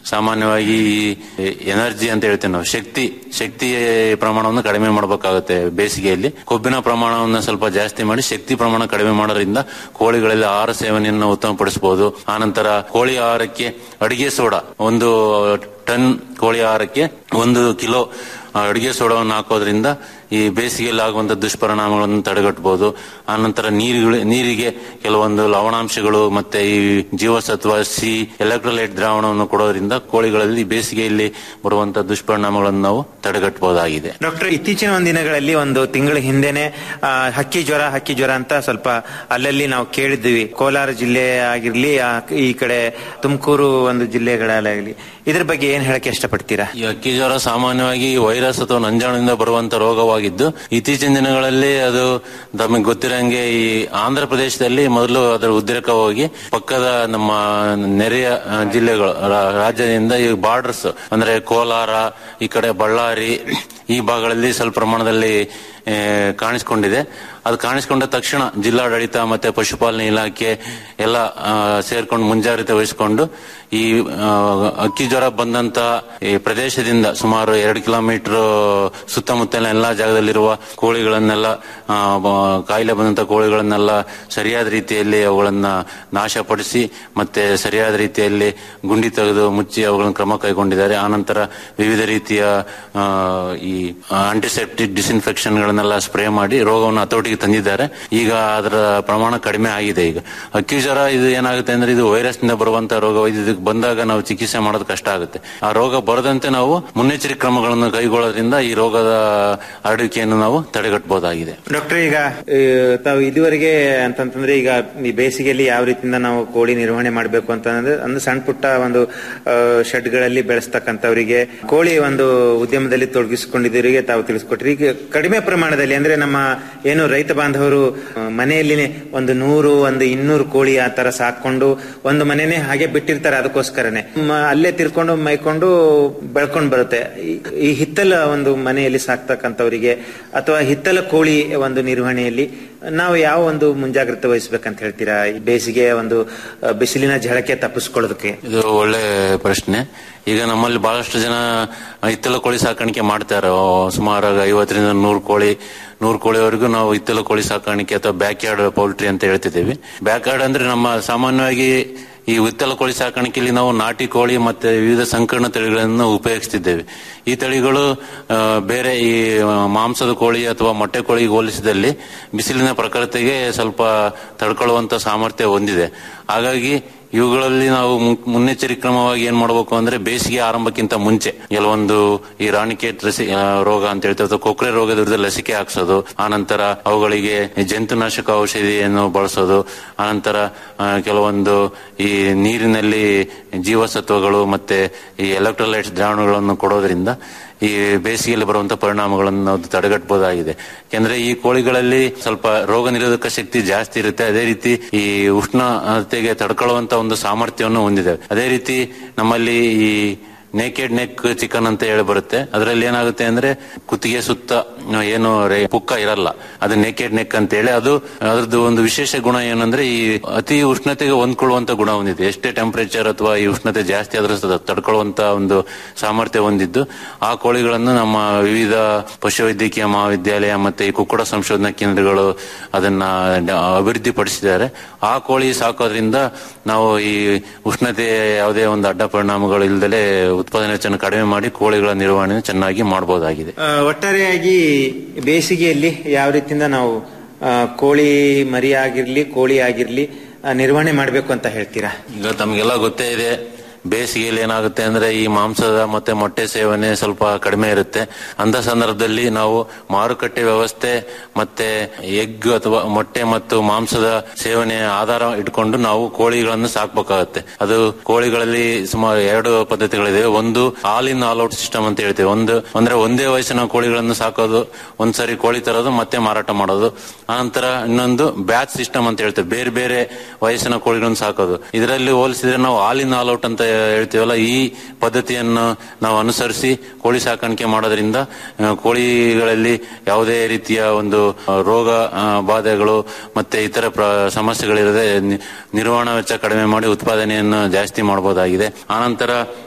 ಸಾಮಾನ್ಯವಾಗಿ ಈ ಎನರ್ಜಿ ಅಂತ ಹೇಳ್ತೇವೆ ನಾವು ಶಕ್ತಿ ಶಕ್ತಿ ಪ್ರಮಾಣವನ್ನು ಕಡಿಮೆ ಮಾಡಬೇಕಾಗುತ್ತೆ ಬೇಸಿಗೆಯಲ್ಲಿ ಕೊಬ್ಬಿನ ಪ್ರಮಾಣವನ್ನು ಸ್ವಲ್ಪ ಜಾಸ್ತಿ ಮಾಡಿ ಶಕ್ತಿ ಪ್ರಮಾಣ ಕಡಿಮೆ ಮಾಡೋದ್ರಿಂದ ಕೋಳಿಗಳಲ್ಲಿ ಆಹಾರ ಸೇವನೆಯನ್ನು ಉತ್ತಮಪಡಿಸಬಹುದು ಆನಂತರ ಕೋಳಿ ಆಹಾರಕ್ಕೆ ಅಡಿಗೆ ಸೋಡಾ ಒಂದು ಟನ್ ಕೋಳಿ ಆಹಾರಕ್ಕೆ ಒಂದು ಕಿಲೋ ಅಡಿಗೆ ಸೋಡಾವನ್ನು ಹಾಕೋದ್ರಿಂದ ಈ ಬೇಸಿಗೆಯಲ್ಲಿ ಆಗುವಂತ ದುಷ್ಪರಿಣಾಮಗಳನ್ನು ತಡೆಗಟ್ಟಬಹುದು ಆನಂತರ ನೀರುಗಳು ನೀರಿಗೆ ಕೆಲವೊಂದು ಲವಣಾಂಶಗಳು ಮತ್ತೆ ಈ ಜೀವಸತ್ವ ಸಿ ಎಲೆಕ್ಟ್ರೋಲೈಟ್ ದ್ರಾವಣವನ್ನು ಕೊಡೋದ್ರಿಂದ ಕೋಳಿಗಳಲ್ಲಿ ಬೇಸಿಗೆಯಲ್ಲಿ ಬರುವಂತಹ ದುಷ್ಪರಿಣಾಮಗಳನ್ನು ನಾವು ತಡೆಗಟ್ಟಬಹುದಾಗಿದೆ ಡಾಕ್ಟರ್ ಇತ್ತೀಚಿನ ಒಂದು ದಿನಗಳಲ್ಲಿ ಒಂದು ತಿಂಗಳ ಹಿಂದೆನೆ ಆ, ಹಕ್ಕಿ ಜ್ವರ ಹಕ್ಕಿ ಜ್ವರ ಅಂತ ಸ್ವಲ್ಪ ಅಲ್ಲಲ್ಲಿ ನಾವು ಕೇಳಿದ್ವಿ ಕೋಲಾರ ಜಿಲ್ಲೆ ಆಗಿರ್ಲಿ ಆ, ಈ ಕಡೆ ತುಮಕೂರು ಒಂದು ಜಿಲ್ಲೆಗಳಾಗಲಿ ಇದ್ರ ಬಗ್ಗೆ ಏನ್ ಹೇಳಕ್ಕೆ ಇಷ್ಟಪಡ್ತೀರಾ ಈ ಅಕ್ಕಿ ಜ್ವರ ಸಾಮಾನ್ಯವಾಗಿ ವೈರಸ್ ಅಥವಾ ನಂಜಾಣಿಂದ ಬರುವಂತ ರೋಗವಾಗಿದ್ದು ಇತ್ತೀಚಿನ ದಿನಗಳಲ್ಲಿ ಅದು ತಮಗೆ ಗೊತ್ತಿರಂಗೆ ಈ ಆಂಧ್ರ ಪ್ರದೇಶದಲ್ಲಿ ಮೊದಲು ಅದರ ಉದ್ರೇಕ ಹೋಗಿ ಪಕ್ಕದ ನಮ್ಮ ನೆರೆಯ ಆ, ಜಿಲ್ಲೆಗಳು ರಾ- ರಾಜ್ಯದಿಂದ ಈ ಬಾರ್ಡರ್ಸ್ ಅಂದ್ರೆ ಕೋಲಾರ ಈ ಕಡೆ ಬಳ್ಳಾರಿ ಈ ಭಾಗಗಳಲ್ಲಿ ಸ್ವಲ್ಪ ಪ್ರಮಾಣದಲ್ಲಿ ಆ, ಕಾಣಿಸಿಕೊಂಡಿದೆ ಅದು ಕಾಣಿಸಿಕೊಂಡ ತಕ್ಷಣ ಜಿಲ್ಲಾಡಳಿತ ಮತ್ತೆ ಪಶುಪಾಲನೆ ಇಲಾಖೆ ಎಲ್ಲ ಆ, ಸೇರ್ಕೊಂಡು ಮುಂಜಾಗ್ರತೆ ವಹಿಸಿಕೊಂಡು ಈ ಆ, ಅಕ್ಕಿ ಜ್ವರ ಬಂದಂತ ಈ ಪ್ರದೇಶದಿಂದ ಸುಮಾರು ಎರಡು ಕಿಲೋಮೀಟರ್ ಸುತ್ತಮುತ್ತಲಿನ ಎಲ್ಲಾ ಜಾಗದಲ್ಲಿರುವ ಕೋಳಿಗಳನ್ನೆಲ್ಲ ಆ, ಬ- ಕಾಯಿಲೆ ಬಂದಂತ ಕೋಳಿಗಳನ್ನೆಲ್ಲ ಸರಿಯಾದ ರೀತಿಯಲ್ಲಿ ಅವುಗಳನ್ನ ನಾಶಪಡಿಸಿ ಮತ್ತೆ ಸರಿಯಾದ ರೀತಿಯಲ್ಲಿ ಗುಂಡಿ ತೆಗೆದು ಮುಚ್ಚಿ ಅವುಗಳನ್ನು ಕ್ರಮ ಕೈಗೊಂಡಿದ್ದಾರೆ ಆನಂತರ ವಿವಿಧ ರೀತಿಯ ಆ, ಈ ಆಂಟಿಸೆಪ್ಟಿಕ್ ಡಿಸ್ಇನ್ಫೆಕ್ಷನ್ ಗಳನ್ನೆಲ್ಲ ಸ್ಪ್ರೇ ಮಾಡಿ ರೋಗವನ್ನು ಹತೋಟಿಗೆ ತಂದಿದ್ದಾರೆ ಈಗ ಅದರ ಪ್ರಮಾಣ ಕಡಿಮೆ ಆಗಿದೆ ಈಗ ಅಕ್ಕಿ ಜ್ವರ ಇದು ಏನಾಗುತ್ತೆ ಅಂದ್ರೆ ಇದು ವೈರಸ್ ನಿಂದ ಬರುವಂತಹ ರೋಗ ಇದಕ್ಕೆ ಬಂದಾಗ ನಾವು ಚಿಕಿತ್ಸೆ ಮಾಡೋದು ಕಷ್ಟ ಆಗುತ್ತೆ ಆ ರೋಗ ಬರದಂತೆ ನಾವು ಮುನ್ನೆಚ್ಚರಿಕೆ ಕ್ರಮಗಳನ್ನು ಕೈಗೊಳ್ಳೋದ್ರಿಂದ ಈ ರೋಗದ ಹರಡುವಿಕೆಯನ್ನು ನಾವು ತಡೆಗಟ್ಟಬಹುದಾಗಿದೆ ಡಾಕ್ಟರ್ ಈಗ ಆ, ತಾವು ಇದುವರೆಗೆ ಅಂತಂತಂದ್ರೆ ಈಗ ಈ ಬೇಸಿಗೆಯಲ್ಲಿ ಯಾವ ರೀತಿಯಿಂದ ನಾವು ಕೋಳಿ ನಿರ್ವಹಣೆ ಮಾಡಬೇಕು ಅಂತಂದ್ರೆ ಒಂದು ಸಣ್ಣ ಪುಟ್ಟ ಒಂದು ಶೆಡ್ಗಳಲ್ಲಿ ಬೆಳೆಸ್ತಕ್ಕಂಥವರಿಗೆ ಕೋಳಿ ಒಂದು ಉದ್ಯಮದಲ್ಲಿ ತೊಡಗಿಸಿಕೊಂಡಿದ್ದವರಿಗೆ ತಾವು ತಿಳಿಸ್ಕೊಟ್ರಿ ಈಗ ಕಡಿಮೆ ಪ್ರಮಾಣದಲ್ಲಿ ಅಂದ್ರೆ ನಮ್ಮ ಏನು ರೈತ ಬಾಂಧವರು ಆ, ಮನೆಯಲ್ಲಿನೇ ಒಂದು ನೂರು ಒಂದು ಇನ್ನೂರು ಕೋಳಿ ಆ ತರ ಸಾಕೊಂಡು ಒಂದು ಮನೆನೇ ಹಾಗೆ ಬಿಟ್ಟಿರ್ತಾರೆ ಅದಕ್ಕೋಸ್ಕರನೇ ಮ- ಅಲ್ಲೇ ತಿರ್ಕೊಂಡು ಮೈಕೊಂಡು ಬೆಳ್ಕೊಂಡ್ ಬರುತ್ತೆ ಈ- ಈ ಹಿತ್ತಲ ಒಂದು ಮನೆಯಲ್ಲಿ ಸಾಕ್ತಕ್ಕಂಥವರಿಗೆ ಅಥವಾ ಹಿತ್ತಲ ಕೋಳಿ ಒಂದು ನಿರ್ವಹಣೆಯಲ್ಲಿ ನಾವು ಯಾವ ಒಂದು ಮುಂಜಾಗ್ರತೆ ವಹಿಸ್ಬೇಕಂತ ಹೇಳ್ತೀರಾ ಈ ಬೇಸಿಗೆ ಒಂದು ಆ, ಬಿಸಿಲಿನ ಝಳಕೆ ತಪ್ಪಿಸ್ಕೊಳ್ಳೋದಕ್ಕೆ ಇದು ಒಳ್ಳೆ ಪ್ರಶ್ನೆ ಈಗ ನಮ್ಮಲ್ಲಿ ಬಹಳಷ್ಟು ಜನ ಹಿತ್ತಲ ಕೋಳಿ ಸಾಕಾಣಿಕೆ ಮಾಡ್ತಾರೆ ಓ, ಸುಮಾರು ಐವತ್ತರಿಂದ ನೂರು ಕೋಳಿ ನೂರು ಕೋಳಿವರೆಗೂ ನಾವು ಹಿತ್ತಲ ಕೋಳಿ ಸಾಕಾಣಿಕೆ ಅಥವಾ ಬ್ಯಾಕ್ ಯಾರ್ಡ್ ಪೌಲ್ಟ್ರಿ ಅಂತ ಹೇಳ್ತಿದ್ದೀವಿ ಬ್ಯಾಕ್ ಯಾರ್ಡ್ ಅಂದ್ರೆ ನಮ್ಮ ಸಾಮಾನ್ಯವಾಗಿ ಈ ಹಿತ್ತಲ ಕೋಳಿ ಸಾಕಾಣಿಕೆಯಲ್ಲಿ ನಾವು ನಾಟಿ ಕೋಳಿ ಮತ್ತೆ ವಿವಿಧ ಸಂಕೀರ್ಣ ತಳಿಗಳನ್ನು ಉಪಯೋಗಿಸ್ತಿದ್ದೇವೆ ಈ ತಳಿಗಳು ಆ, ಬೇರೆ ಈ ಆ, ಮಾಂಸದ ಕೋಳಿ ಅಥವಾ ಮೊಟ್ಟೆ ಕೋಳಿಗೆ ಹೋಲಿಸಿದಲ್ಲಿ ಬಿಸಿಲಿನ ಪ್ರಕೃತಿಗೆ ಸ್ವಲ್ಪ ತಡ್ಕೊಳ್ಳುವಂತ ಸಾಮರ್ಥ್ಯ ಹೊಂದಿದೆ ಹಾಗಾಗಿ ಇವುಗಳಲ್ಲಿ ನಾವು ಮುನ್- ಮುನ್ನೆಚ್ಚರಿಕೆ ಕ್ರಮವಾಗಿ ಏನ್ ಮಾಡಬೇಕು ಅಂದ್ರೆ ಬೇಸಿಗೆ ಆರಂಭಕ್ಕಿಂತ ಮುಂಚೆ ಕೆಲವೊಂದು ಈ ರಾಣಿಕೇಟ್ ಲಸಿ ಆ, ರೋಗ ಅಂತ ಹೇಳ್ತೇವೆ ಅಥವಾ ಕೊಕ್ರೆ ರೋಗದ ವಿರುದ್ಧ ಲಸಿಕೆ ಹಾಕ್ಸೋದು ಆನಂತರ ಅವುಗಳಿಗೆ ಜಂತುನಾಶಕ ಔಷಧಿಯನ್ನು ಬಳಸೋದು ಆನಂತರ ಆ, ಕೆಲವೊಂದು ಈ ನೀರಿನಲ್ಲಿ ಜೀವಸತ್ವಗಳು ಮತ್ತೆ ಈ ಎಲೆಕ್ಟ್ರೋಲೈಟ್ಸ್ ದ್ರಾವಣಗಳನ್ನು ಕೊಡೋದ್ರಿಂದ ಈ ಬೇಸಿಗೆಯಲ್ಲಿ ಬರುವಂತಹ ಪರಿಣಾಮಗಳನ್ನು ನಾವು ತಡೆಗಟ್ಟಬಹುದಾಗಿದೆ ಯಾಕಂದ್ರೆ ಈ ಕೋಳಿಗಳಲ್ಲಿ ಸ್ವಲ್ಪ ರೋಗ ನಿರೋಧಕ ಶಕ್ತಿ ಜಾಸ್ತಿ ಇರುತ್ತೆ ಅದೇ ರೀತಿ ಈ ಉಷ್ಣತೆಗೆ ತಡ್ಕೊಳ್ಳುವಂತ ಒಂದು ಸಾಮರ್ಥ್ಯವನ್ನು ಹೊಂದಿದೆ ಅದೇ ರೀತಿ ನಮ್ಮಲ್ಲಿ ಈ ನೇಕೆಡ್ ನೆಕ್ ಚಿಕನ್ ಅಂತ ಹೇಳಿ ಬರುತ್ತೆ ಅದರಲ್ಲಿ ಏನಾಗುತ್ತೆ ಅಂದ್ರೆ ಕುತ್ತಿಗೆ ಸುತ್ತ ಏನು ರೇ- ಪುಕ್ಕ ಇರಲ್ಲ ಅದು ನೇಕೆಡ್ ನೆಕ್ ಅಂತ ಹೇಳಿ ಅದು ಅದ್ರದ್ದು ಒಂದು ವಿಶೇಷ ಗುಣ ಏನಂದ್ರೆ ಈ ಅತಿ ಉಷ್ಣತೆಗೆ ಹೊಂದ್ಕೊಳ್ಳುವಂತ ಗುಣ ಹೊಂದಿದೆ ಎಷ್ಟೇ ಟೆಂಪರೇಚರ್ ಅಥವಾ ಈ ಉಷ್ಣತೆ ಜಾಸ್ತಿ ಆದ್ರೂ ಸಹ ತಡ್ಕೊಳ್ಳುವಂತ ಒಂದು ಸಾಮರ್ಥ್ಯ ಹೊಂದಿದ್ದು ಆ ಕೋಳಿಗಳನ್ನು ನಮ್ಮ ವಿವಿಧ ಪಶುವೈದ್ಯಕೀಯ ಮಹಾವಿದ್ಯಾಲಯ ಮತ್ತೆ ಈ ಕುಕ್ಕುಡ ಸಂಶೋಧನಾ ಕೇಂದ್ರಗಳು ಅದನ್ನ ಡ- ಅಭಿವೃದ್ಧಿಪಡಿಸಿದ್ದಾರೆ ಆ ಕೋಳಿ ಸಾಕೋದ್ರಿಂದ ನಾವು ಈ ಉಷ್ಣತೆ ಯಾವುದೇ ಒಂದು ಅಡ್ಡ ಪರಿಣಾಮಗಳು ಇಲ್ಲದೆ ಉತ್ಪಾದನೆ ವೆಚ್ಚವನ್ನು ಕಡಿಮೆ ಮಾಡಿ ಕೋಳಿಗಳ ನಿರ್ವಹಣೆ ಚೆನ್ನಾಗಿ ಮಾಡಬಹುದಾಗಿದೆ ಆ, ಒಟ್ಟಾರೆಯಾಗಿ ಬೇಸಿಗೆಯಲ್ಲಿ ಯಾವ ರೀತಿಯಿಂದ ನಾವು ಆ, ಕೋಳಿ ಮರಿ ಆಗಿರ್ಲಿ ಕೋಳಿ ಆಗಿರ್ಲಿ ಆ, ನಿರ್ವಹಣೆ ಮಾಡಬೇಕು ಅಂತ ಹೇಳ್ತೀರಾ ಈಗ ತಮಗೆಲ್ಲ ಗೊತ್ತೇ ಇದೆ ಬೇಸಿಗೆಯಲ್ಲಿ ಏನಾಗುತ್ತೆ ಅಂದ್ರೆ ಈ ಮಾಂಸದ ಮತ್ತೆ ಮೊಟ್ಟೆ ಸೇವನೆ ಸ್ವಲ್ಪ ಕಡಿಮೆ ಇರುತ್ತೆ ಅಂತ ಸಂದರ್ಭದಲ್ಲಿ ನಾವು ಮಾರುಕಟ್ಟೆ ವ್ಯವಸ್ಥೆ ಮತ್ತೆ ಎಗ್ ಅಥವಾ ಮೊಟ್ಟೆ ಮತ್ತು ಮಾಂಸದ ಸೇವನೆ ಆಧಾರ ಇಟ್ಕೊಂಡು ನಾವು ಕೋಳಿಗಳನ್ನು ಸಾಕ್ಬೇಕಾಗತ್ತೆ ಅದು ಕೋಳಿಗಳಲ್ಲಿ ಸುಮಾರು ಎರಡು ಪದ್ಧತಿಗಳಿದೆ ಒಂದು all in all out system ಅಂತ ಹೇಳ್ತೇವೆ ಒಂದು ಅಂದ್ರೆ ಒಂದೇ ವಯಸ್ಸಿನ ಕೋಳಿಗಳನ್ನು ಸಾಕೋದು ಒಂದ್ಸರಿ ಕೋಳಿ ತರೋದು ಮತ್ತೆ ಮಾರಾಟ ಮಾಡೋದು ಆನಂತರ ಇನ್ನೊಂದು ಬ್ಯಾಚ್ ಸಿಸ್ಟಮ್ ಅಂತ ಹೇಳ್ತೇವೆ ಬೇರೆ ಬೇರೆ ವಯಸ್ಸಿನ ಕೋಳಿಗಳನ್ನು ಸಾಕೋದು ಇದರಲ್ಲಿ ಹೋಲಿಸಿದ್ರೆ ನಾವು ಆಲ್ ಇನ್ ಆಲ್ ಔಟ್ ಅಂತ ಹೇಳ್ತೀವಲ್ಲ ಈ ಪದ್ಧತಿಯನ್ನು ನಾವು ಅನುಸರಿಸಿ ಕೋಳಿ ಸಾಕಾಣಿಕೆ ಮಾಡೋದ್ರಿಂದ ಆ, ಕೋಳಿಗಳಲ್ಲಿ ಯಾವುದೇ ರೀತಿಯ ಒಂದು ಆ, ರೋಗ ಆ, ಬಾಧೆಗಳು ಮತ್ತೆ ಇತರ ಪ್ರ- ಸಮಸ್ಯೆಗಳಿರದೆ ನಿ- ನಿರ್ವಹಣಾ ವೆಚ್ಚ ಕಡಿಮೆ ಮಾಡಿ ಉತ್ಪಾದನೆಯನ್ನು ಜಾಸ್ತಿ ಮಾಡಬಹುದಾಗಿದೆ ಆನಂತರ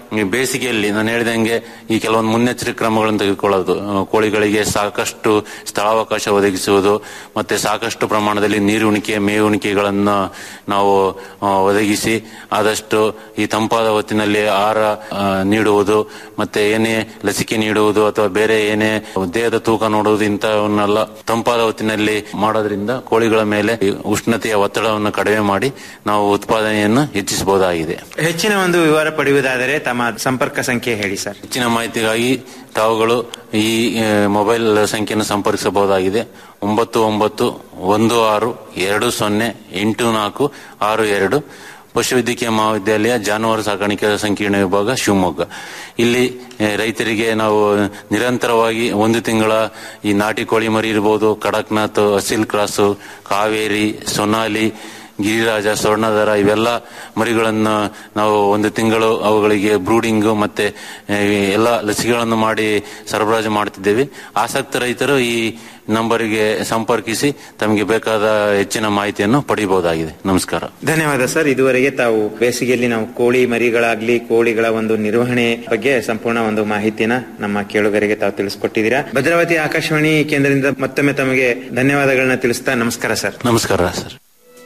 ಈ ಬೇಸಿಗೆಯಲ್ಲಿ ನಾನು ಹೇಳಿದಂಗೆ ಈ ಕೆಲವೊಂದು ಮುನ್ನೆಚ್ಚರಿಕೆ ಕ್ರಮಗಳನ್ನು ತೆಗೆದುಕೊಳ್ಳೋದು ಆ, ಕೋಳಿಗಳಿಗೆ ಸಾಕಷ್ಟು ಸ್ಥಳಾವಕಾಶ ಒದಗಿಸುವುದು ಮತ್ತೆ ಸಾಕಷ್ಟು ಪ್ರಮಾಣದಲ್ಲಿ ನೀರುಣಿಕೆ ಮೇವುಣಿಕೆಗಳನ್ನು ನಾವು ಆ, ಒದಗಿಸಿ ಆದಷ್ಟು ಈ ತಂಪಾದ ಹೊತ್ತಿನಲ್ಲಿ ಆಹಾರ ಆ, ನೀಡುವುದು ಮತ್ತೆ ಏನೇ ಲಸಿಕೆ ನೀಡುವುದು ಅಥವಾ ಬೇರೆ ಏನೇ ದೇಹದ ತೂಕ ನೋಡುವುದು ಇಂಥವನ್ನೆಲ್ಲ ತಂಪಾದ ಹೊತ್ತಿನಲ್ಲಿ ಮಾಡೋದ್ರಿಂದ ಕೋಳಿಗಳ ಮೇಲೆ ಈ ಉಷ್ಣತೆಯ ಒತ್ತಡವನ್ನು ಕಡಿಮೆ ಮಾಡಿ ನಾವು ಉತ್ಪಾದನೆಯನ್ನು ಹೆಚ್ಚಿಸಬಹುದಾಗಿದೆ ಹೆಚ್ಚಿನ ಒಂದು ವಿವರ ಪಡೆಯುವುದಾದರೆ ತಮ್ಮ ಸಂಪರ್ಕ ಸಂಖ್ಯೆ ಹೇಳಿ ಸರ್ ಹೆಚ್ಚಿನ ಮಾಹಿತಿಗಾಗಿ ತಾವುಗಳು ಈ ಆ, ಮೊಬೈಲ್ ಸಂಖ್ಯೆಯನ್ನು ಸಂಪರ್ಕಿಸಬಹುದಾಗಿದೆ ಒಂಬತ್ತು ಒಂಬತ್ತು ಒಂದು ಆರು ಎರಡು ಸೊನ್ನೆ ಎಂಟು ನಾಲ್ಕು ಆರು ಎರಡು ಪಶುವೈದ್ಯಕೀಯ ಮಹಾವಿದ್ಯಾಲಯ ಜಾನುವಾರು ಸಾಕಾಣಿಕೆ ಸಂಕೀರ್ಣ ವಿಭಾಗ ಶಿವಮೊಗ್ಗ ಇಲ್ಲಿ ಆ, ರೈತರಿಗೆ ನಾವು ನಿರಂತರವಾಗಿ ಒಂದು ತಿಂಗಳ ಈ ನಾಟಿ ಕೋಳಿ ಮರಿ ಇರ್ಬೋದು ಕಡಕ್ನಾಥ್ ಅಸಿಲ್ ಕ್ರಾಸು ಕಾವೇರಿ ಸೊನಾಲಿ ಗಿರಿರಾಜ ಸ್ವರ್ಣಧರ ಇವೆಲ್ಲ ಮರಿಗಳನ್ನು ನಾವು ಒಂದು ತಿಂಗಳು ಅವುಗಳಿಗೆ ಬ್ರೂಡಿಂಗ್ ಮತ್ತೆ ಆ, ಎಲ್ಲ ಲಸಿಕೆಗಳನ್ನು ಮಾಡಿ ಸರಬರಾಜು ಮಾಡ್ತಿದ್ದೇವೆ ಆಸಕ್ತ ರೈತರು ಈ ನಂಬರಿಗೆ ಸಂಪರ್ಕಿಸಿ ತಮಗೆ ಬೇಕಾದ ಹೆಚ್ಚಿನ ಮಾಹಿತಿಯನ್ನು ಪಡೆಯಬಹುದಾಗಿದೆ ನಮಸ್ಕಾರ ಧನ್ಯವಾದ ಸರ್ ಇದುವರೆಗೆ ತಾವು ಬೇಸಿಗೆಯಲ್ಲಿ ನಾವು ಕೋಳಿ ಮರಿಗಳಾಗ್ಲಿ ಕೋಳಿಗಳ ಒಂದು ನಿರ್ವಹಣೆ ಬಗ್ಗೆ ಸಂಪೂರ್ಣ ಒಂದು ಮಾಹಿತಿನ ನಮ್ಮ ಕೇಳುಗರಿಗೆ ತಾವು ತಿಳಿಸ್ಕೊಟ್ಟಿದ್ದೀರಾ ಭದ್ರಾವತಿ ಆಕಾಶವಾಣಿ ಕೇಂದ್ರದಿಂದ ಮತ್ತೊಮ್ಮೆ ತಮಗೆ ಧನ್ಯವಾದಗಳನ್ನ ತಿಳಿಸ್ತಾ ನಮಸ್ಕಾರ ಸರ್ ನಮಸ್ಕಾರ ಸರ್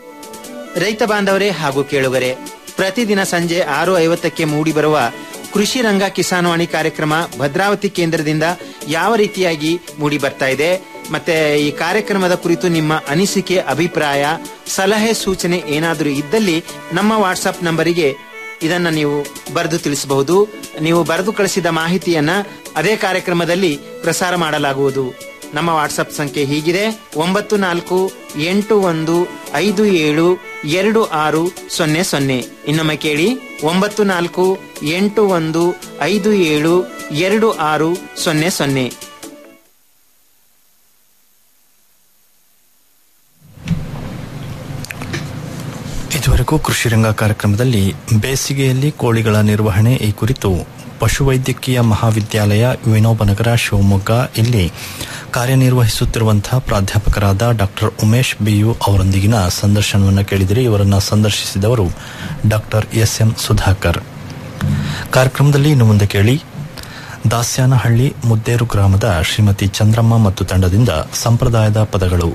ರೈತ ಬಾಂಧವರೇ ಹಾಗೂ ಕೇಳುಗರೆ ಪ್ರತಿದಿನ ಸಂಜೆ ಆರು ಐವತ್ತಕ್ಕೆ ಮೂಡಿ ಬರುವ ಕೃಷಿ ರಂಗ ಕಿಸಾನ್ವಾಣಿ ಕಾರ್ಯಕ್ರಮ ಭದ್ರಾವತಿ ಕೇಂದ್ರದಿಂದ ಯಾವ ರೀತಿಯಾಗಿ ಮೂಡಿ ಬರ್ತಾ ಇದೆ ಮತ್ತೆ ಈ ಕಾರ್ಯಕ್ರಮದ ಕುರಿತು ನಿಮ್ಮ ಅನಿಸಿಕೆ ಅಭಿಪ್ರಾಯ ಸಲಹೆ ಸೂಚನೆ ಏನಾದರೂ ಇದ್ದಲ್ಲಿ ನಮ್ಮ ವಾಟ್ಸಪ್ ನಂಬರಿಗೆ ಇದನ್ನ ನೀವು ಬರೆದು ತಿಳಿಸಬಹುದು ನೀವು ಬರೆದು ಕಳಿಸಿದ ಮಾಹಿತಿಯನ್ನ ಅದೇ ಕಾರ್ಯಕ್ರಮದಲ್ಲಿ ಪ್ರಸಾರ ಮಾಡಲಾಗುವುದು ನಮ್ಮ ವಾಟ್ಸಪ್ ಸಂಖ್ಯೆ ಹೀಗಿದೆ ಒಂಬತ್ತು ನಾಲ್ಕು ಎಂಟು ಒಂದು ಐದು ಏಳು ಎರಡು ಆರು ಸೊನ್ನೆ ಸೊನ್ನೆ ಇನ್ನೊಮ್ಮೆ ಕೇಳಿ ಒಂಬತ್ತು ನಾಲ್ಕು ಎಂಟು ಒಂದು ಐದು ಏಳು ಎರಡು ಆರು ಸೊನ್ನೆ ಸೊನ್ನೆ ಇದುವರೆಗೂ ಕೃಷಿ ರಂಗ ಕಾರ್ಯಕ್ರಮದಲ್ಲಿ ಬೇಸಿಗೆಯಲ್ಲಿ ಕೋಳಿಗಳ ನಿರ್ವಹಣೆ ಈ ಕುರಿತು ಪಶುವೈದ್ಯಕೀಯ ಮಹಾವಿದ್ಯಾಲಯ ವಿನೋಬನಗರ ಶಿವಮೊಗ್ಗ ಇಲ್ಲಿ ಕಾರ್ಯನಿರ್ವಹಿಸುತ್ತಿರುವಂತಹ ಪ್ರಾಧ್ಯಾಪಕರಾದ ಡಾಕ್ಟರ್ ಉಮೇಶ್ ಬಿಯು ಅವರೊಂದಿಗಿನ ಸಂದರ್ಶನವನ್ನು ಕೇಳಿದರೆ ಇವರನ್ನ ಸಂದರ್ಶಿಸಿದವರು ಡಾಕ್ಟರ್ ಎಸ್ ಎಂ ಸುಧಾಕರ್ ಕಾರ್ಯಕ್ರಮದಲ್ಲಿ ಇನ್ನು ಮುಂದೆ ಕೇಳಿ ದಾಸ್ಯಾನಹಳ್ಳಿ ಮುದ್ದೇರು ಗ್ರಾಮದ ಶ್ರೀಮತಿ ಚಂದ್ರಮ್ಮ ಮತ್ತು ತಂಡದಿಂದ ಸಂಪ್ರದಾಯದ ಪದಗಳು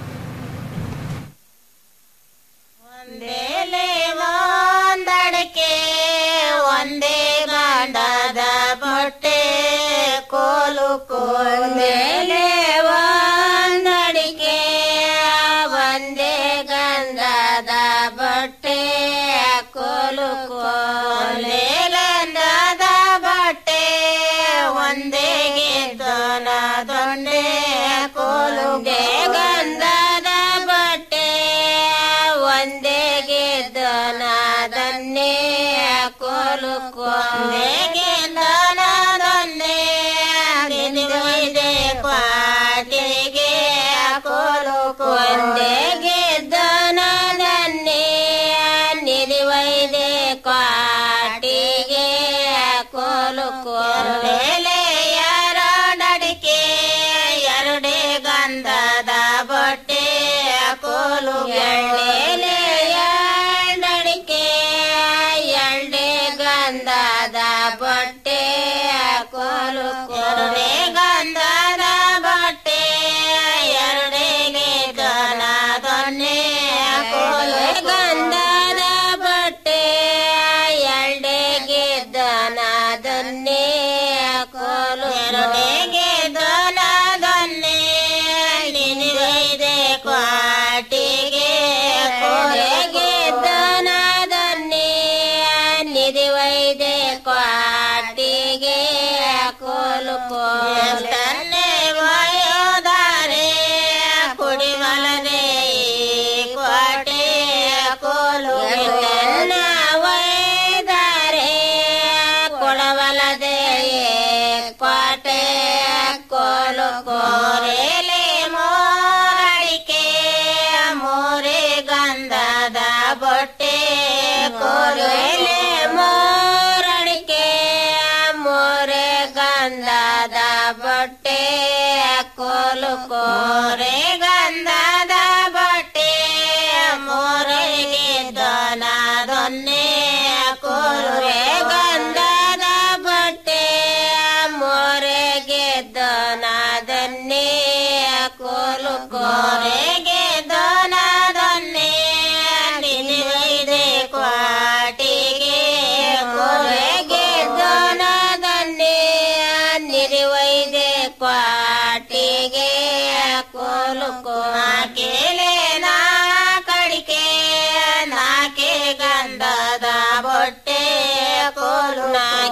ಒಂದಡಿಕೆ ಒಂದೇ ಗಂಡದ ಬಟ್ಟೆ ಕೋಲು ಕೋಲೆ ಒಂದಡಿಕೆ ಒಂದೇ ಗಂಧದ ಬಟ್ಟೆ ಕೋಲು ಕೋಲೆ ಗಂಧದ ಬಟ್ಟೆ ಒಂದೇ ಗೆದ್ದನ ದೊಂಡೆ ಕೋಲುಗೆ ಗಂಧದ ಬಟ್ಟೆ ಒಂದೇ ಗೆದ್ದನದನ್ನೇ ಕೋಲು ಕೊಂದೆ ಗೆದ್ದನದನ್ನೇ ನಿಂದಿದೆ ಪಾಟಿಗೆ ಕೋಲು ಕೊಂದೆ ಗೆದ್ದನದನ್ನೇ ನಿಲಿವೈದೆ ಕಾಟಿಗೆ ಕೋಲು ಕೊಂದೆ ಎರಡಡಿಕೆ ಎರಡೇ ಗಂಧದ ಬಟ್ಟೆ ಕೋಲು ಎಳ್ಳೆ ಎರಡಡಿಕೆ ಎರಡೇ ಗಂಧದ ಬಟ್ಟೆ ಕೋಲು ಕೊರಡೆ ಗಂಧದ ಬಟ್ಟೆ ಎರಡೆಗೆ ದನ ದೊನ್ನೆ ಕೋಲು ಗಂಧದ ಬಟ್ಟೆ ಎರಡೆಗೆ ದನ ದೊನ್ನೆ ಕೋಲು ಎರಡೆಗೆ ದನ ದೊನ್ನೆ ನಿನಿದೆ ಕ್ವಾಟಿಗೆ ಕೋಲೆಗೆ ದನದನ್ನೇ ನಿಧಿವೈದೆ ಕ್ವಾಟಿಗೆ ಕೋಲು ಕೋಲನ್ನೇ ವಾಯೋದಾರೆ ಕುಡಿಮಲನೆ ಕ್ವಾಟೆ ಕೋಲು ಎನ್ನ ವೈದಾರೆ ಕೊಡವಲದೆ ಕ್ವಾಟೆ ಕೋಲು ಕೋರೆಲೆ ಮೋರಡಿಕೆ ಮೋರೆ ಗಂಧದ ಬೊಟ್ಟೆ ಕೋರೆಲೆ ಮೋರಡಿಕೆ ಮೋರೆ ಗಂಧದ ಬೊಟ್ಟೆ ಕೋಲು ಕೋರೆ ಗಂಧದ ಬೊಟ್ಟೆ ಮೋರೆಗೆ ದೊನ ದೊನ್ನೆ ಕೋರೆ ಗಂಧದ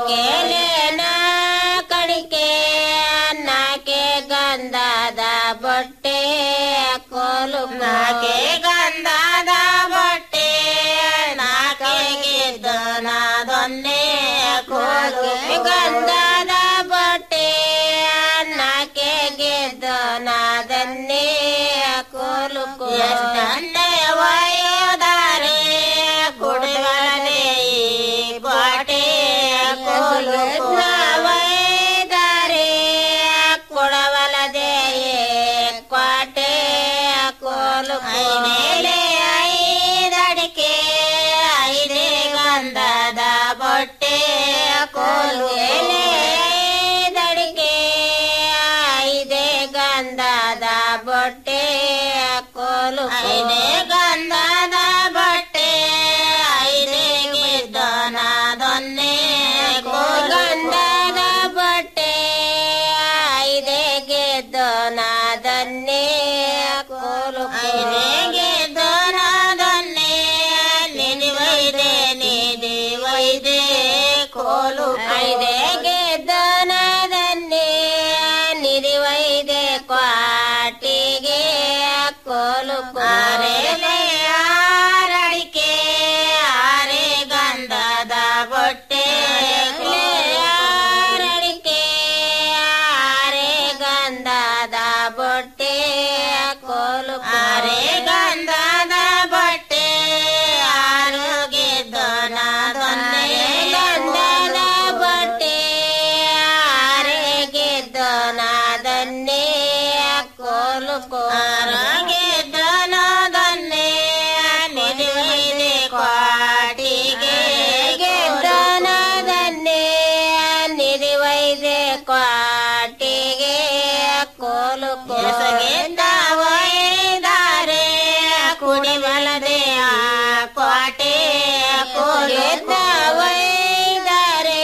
ಕೇಲೇನ ಕಡಿಕೆ ನಾಕೆ ಗಂಧದ ಬೊಟ್ಟೆ ಕೋಲು ನಾಕೆ ಗಂಧದ ಬೊಟ್ಟೆ ನಾಕೆಗೆ ದೊನ್ನೆ ಕೋಲು ಗಂಧದ ಬೊಟ್ಟೆ ನಾಕೆಗೆ ದೊನದನ್ನೇ ಕೋಲು ಎಷ್ಟನ್ನೇ ವಾಯುದಾರೆ ಕುಡಿವಲನೆ ಕೋಟೆ ಕೋಲು ವೈದಾರೆ ಕೊಡವಲದೆ ಕೋಟೆ ಕೋಲು ಮೇಲೆ ಐದಡಿಕೆ ಐದೇ ಗಂಧದ ಬೊಟ್ಟೆ ಕೋಲು ಎಲೆ ಐದಡಿಕೆ ಐದೇ ಗಂಧದ ಬೊಟ್ಟೆ ಕೋಲು ಐದೇ ಗಂಧದ ಬೊಟ್ಟೆ ಐದೇ ಗಿದ್ದನ ದೊನ್ನೆ ಗಂಧದ ಬೊಟ್ಟೆ ಐದೇ ಗೆದ್ದನ ದನ್ನೆ ಕೋಲು ಐದೇ ಗೆದ್ದನ ದನ್ನೆ ನಿನಿವೈದೆ ನಿಧಿ ವೈದೆ ಕೋಲು ಐದೇ ಗೆದ್ದನ ದನ್ನೆ ನಿಧಿ ವೈದೆ ಕ್ವಾಟಿಗೆ ಕೋಲು ಕೋರೆಲೆ ಆರಡಿಕೆ ಆರೆ ಗಂಧದ ಬೊಟ್ಟೆ ಆರಡಿಕೆ ಆರೆ ಗಂಧದ ಬೊಟ್ಟೆ ಕೋಲು ಆರೆ ಗಂಧದ ಬೊಟ್ಟೆ ಆರೋಗ್ಯ ದೊನ ದೊನ್ನೆ ಗಂಧದ ಬೊಟ್ಟೆ ಆರೆಗೆ ದೊನ ದನ್ನೆ ಕೋಲು ಆರೋಗ್ಯ ದೊನ ದನ್ನೆ ನಿಲುವಿದೆ ಕ್ವಾಟಿಗೆ ಗೆದ್ದನ ದನ್ನೆ ನಿರಿವೈದೆ ಕ್ವಾಟಿಗೆ ಕೋಲು ಕೋಸಗೆದ್ದ ಒಯ್ದಾರೆ ಕುಡಿಬಲದೆ ಆ ಕ್ವಾಟೆ ಕೋಲೆದ್ದ ಒಯ್ದಾರೆ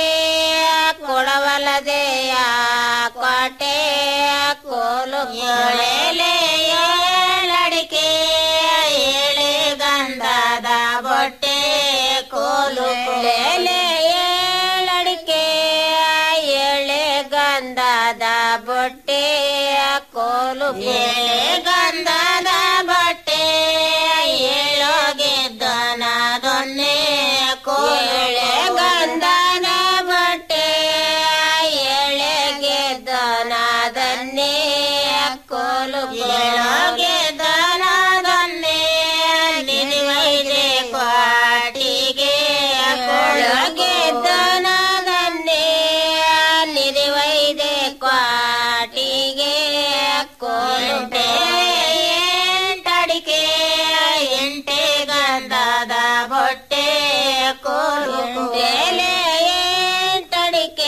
ಕೊಡವಲದೆ ಆ ಕ್ವಾಟೆ ಕೋಲು ಏಳೆಲೆ ಏಳಡಿಕೆ ಏಳೆ ಗಂಧದ ಬೊಟ್ಟೆ ಕೋಲು ಏಳೆ ಏಳಡಿಕೆ ಏಳೆ ಗಂಧದ ಬೊಟ್ಟೆ ಕೋಲು ಏಳೆ ಗಂಧದ ಬೊಟ್ಟೆ ಏಳೋಗೆ ದನ ದೊನ್ನೆ ಕೋಳೆ ಗಂಧದ ಬೊಟ್ಟೆ ಏಳೆಗೆ ದನ ದನ್ನೆ ಕೋಲು ಏಳೋಗೆ ದನ ದೊನ್ನೆ ನಿನಿವೈದೆ ಕ್ವಾಟಿಗೆ ಕೊಳಗೆ ದನ ದನ್ನೆ ನಿರಿವೈದೆ ಕ್ವಾಟಿಗೆ ಕೋಲುಂಟೆ ಎಂಟಡಿಕೆ ಎಂಟೆ ಗಂಧದ ಬೊಟ್ಟೆ ಕೋಲು ಬೇಲೆ ಎಂಟಡಿಕೆ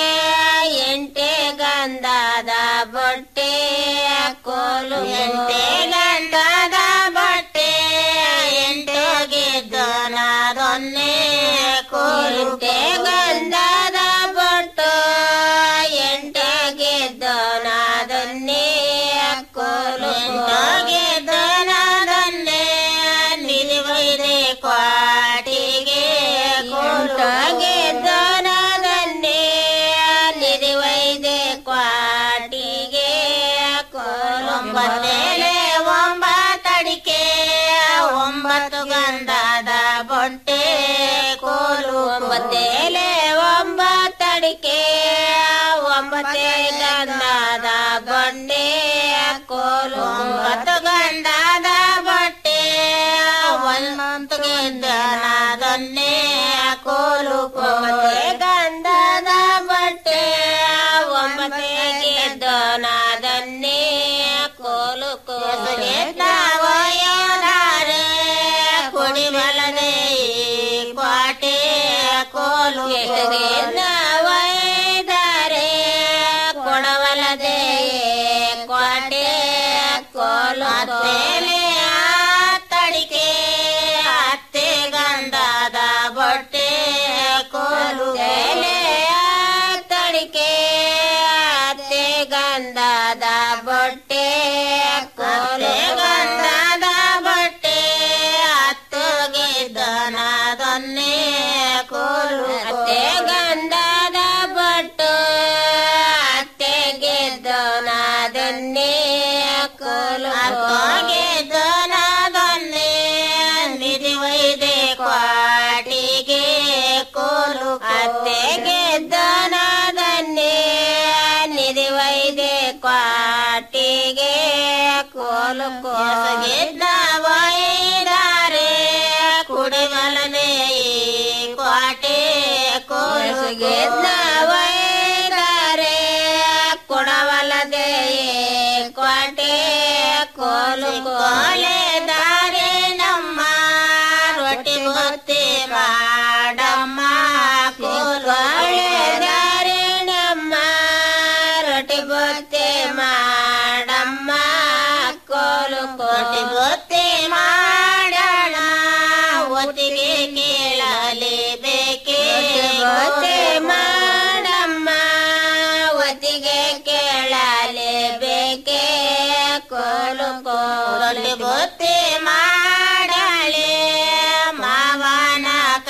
ಎಂಟೆ ಗಂಧದ ಬೊಟ್ಟೆ ಕೋಲು ಎಂಟೆ ಗಂಧದ ಬೊಟ್ಟೆ ಎಂಟು ಗೆದ್ದನ ದೊನ್ನೆ ಕೋಲುಂಟೆ ಗಂಧದ ಬೊಟ್ಟು ಎಂಟೆ ಗೆದ್ದನ ದೊನ್ನೆ ಕೋಲು ಗೆದ್ದನ ದೊನ್ನೆ ನಿಲುವೈದೆ ಕ್ವಾಟಿಗೆ ಕೋಲು ಗೆದ್ದನ ದೊನ್ನೆ ನಿಲುವೈದೆ ಕ್ವಾಟಿಗೆ ಕೋಲೊಂಬತ್ತೇಲೆ ಒಂಬತ್ತಡಿಕೆ ಒಂಬತ್ತು ಗಂಧದ ಬೊಟ್ಟೆ ಕೋಲು ಒಂಬತ್ತೇಲೆ ಒಂಬತ್ತಡಿಕೆ ಒಂಬತ್ತೇ ಗಂಧದ ಬೊಟ್ಟೆ ಕೋಲು ಒಂಬತ್ತು ಗಂಧದ ಬೊಟ್ಟೆ ಒಂಬತ್ತು ಗೆದ್ದನದನ್ನೇ ಕೋಲು ಒಂಬತ್ತೇ ಗಂಧದ ಬೊಟ್ಟೆ ಒಂಬತ್ತೇ ಗೆದ್ದನದನ್ನೇ ಕೋಲು ಕೋಸಗೆ ತಾವಯೋದಾರೆ ಕುಡಿಬಲದೆ ಕ್ವಾಟೆ ಕೋಲು ವೈದಾರೆ ಕೊಡವಲದೆ ಕ್ವಾಟೆ ಕೋಲು ಅತ್ತೇಲೆ ಆತಡಿಕೆ ಅತ್ತೆ ಗಂಧದ ಬೊಟ್ಟೆ ಕೋಲು ಎಲೆ ಆತಡಿಕೆ ಅತ್ತೆ ಗಂಧದ ಬೊಟ್ಟೆ ಕೋಲೆ ಗಂಧದ ಬೊಟ್ಟೆ ಹತ್ತು ಗೆದ್ದನ ದೊನ್ನೆ ಕೋಲು ಅತ್ತೆ ಗಂಧದ ದನ್ನೇ ಕೋಲು ಅತ್ತೋಗೆ ದನ ದನ್ನೇ ನಿಧಿ ವೈದೆ ಕ್ವಾಟಿಗೆ ಕೋಲು ಅತ್ತೆಗೆ ದನ ದನ್ನೇ ನಿಧಿ ವೈದೆ ಕ್ವಾಟಿಗೆ ಕೋಲು ಕೋಸಗಿದ್ದ ವೈದಾರೆ ಕುಡಿಮಲನೆ ಕ್ವಾಟೆ ಕೋಸುಗಿದ್ದ ವೈದಾರೆ ಕೊಡವಲದೆ ಕ್ವಾಟೆ ಕೋಲು ಕೋಲೆ ದಾರೆ ನಮ್ಮ ರೊಟ್ಟಿ ಗೊತ್ತಿ ಮಾಡಮ್ಮ ಕೋಲೆ ದಾರೆ ನಮ್ಮ ರೊಟ್ಟಿ ಗೊತ್ತಿ ಮಾಡಮ್ಮ ಕೋಲು ಕೋಟಿ ಗೊತ್ತಿ ಮಾಡೋಣ ಒತ್ತಿಗೆ ಕೇಳಲಿ ಬೇಕೇ ಗೊತ್ತಿ ಮಾಡಮ್ಮ ಒತ್ತಿಗೆ ಕೇಳಲಿ ಬೇಕೇ ಕೋಲು ಕೋಲು ಗೊತ್ತಿ ಮಾಡಲಿ ಮಾವನ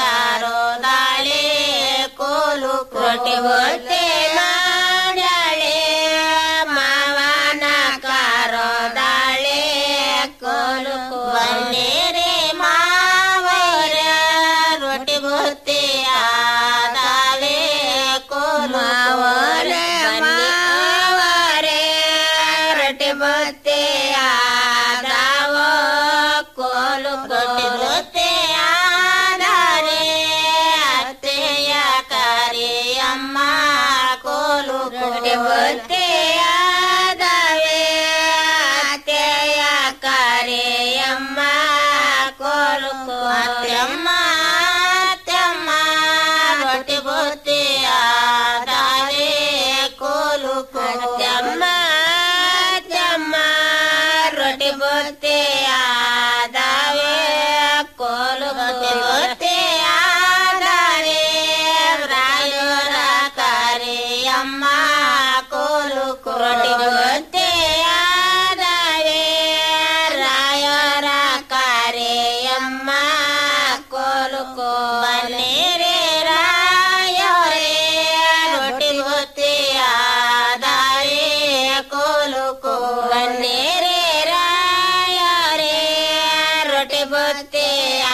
ಕರೋದಾಳೆ ಕೋಲು ಕೋಟಿ ಗೊತ್ತಿ ಮಾಡಲಿ ಮಾವನ ಕರೋದಾಳೆ ಕೋಲು ಬನ್ನೇರೆ ಮಾವರ ರೊಟ್ಟಿ ಗೊತ್ತಿ ಆದಾಳೆ ಕೋಲು ಮಾವರ ಮಾವರೇ ರೊಟ್ಟಿ ಗೊತ್ತಿ ಆದಾವ ಕೋಲು ಕೊಟ್ಟಿ ಗೊತ್ತಿ ಆದಾರೆ ಅತ್ತೆಯ ಕರಿಯಮ್ಮ ಕೋಲು ಕೊಟ್ಟಿ ಗೊತ್ತಿ ಆದವೆ ಅತ್ತೆಯ ಕರಿಯಮ್ಮ ಕೋಲು ಅತ್ತೆಮ್ಮ ಅತ್ತೆಮ್ಮ ರೊಟ್ಟಿ ಗೊತ್ತಿ ಆದಾರೆ ಕೋಲು ಅತ್ತೆಮ್ಮ ಅತ್ತೆಮ್ಮ ರೊಟ್ಟಿ ಗೊತ್ತಿ ಆದಾವೆ ಕೋಲು ಗೊತ್ತಿ ಆದಾವೆ ರಾಯರ ಕರಿಯಮ್ಮ ಕೋಲು ರೊಟ್ಟಿ ಗೊತ್ತಿ ಆದಾವೆ ರಾಯರ ಕರಿಯಮ್ಮ ಕೋಲು ಬನ್ನೇರೆ ರಾಯರೇ ರೊಟ್ಟಿ ಗೊತ್ತಿ ಆದಾರೆ ಕೋಲು ಬನ್ನೇರೆ ರಾಯರೇ ರೊಟ್ಟಿ ಗೊತ್ತಿ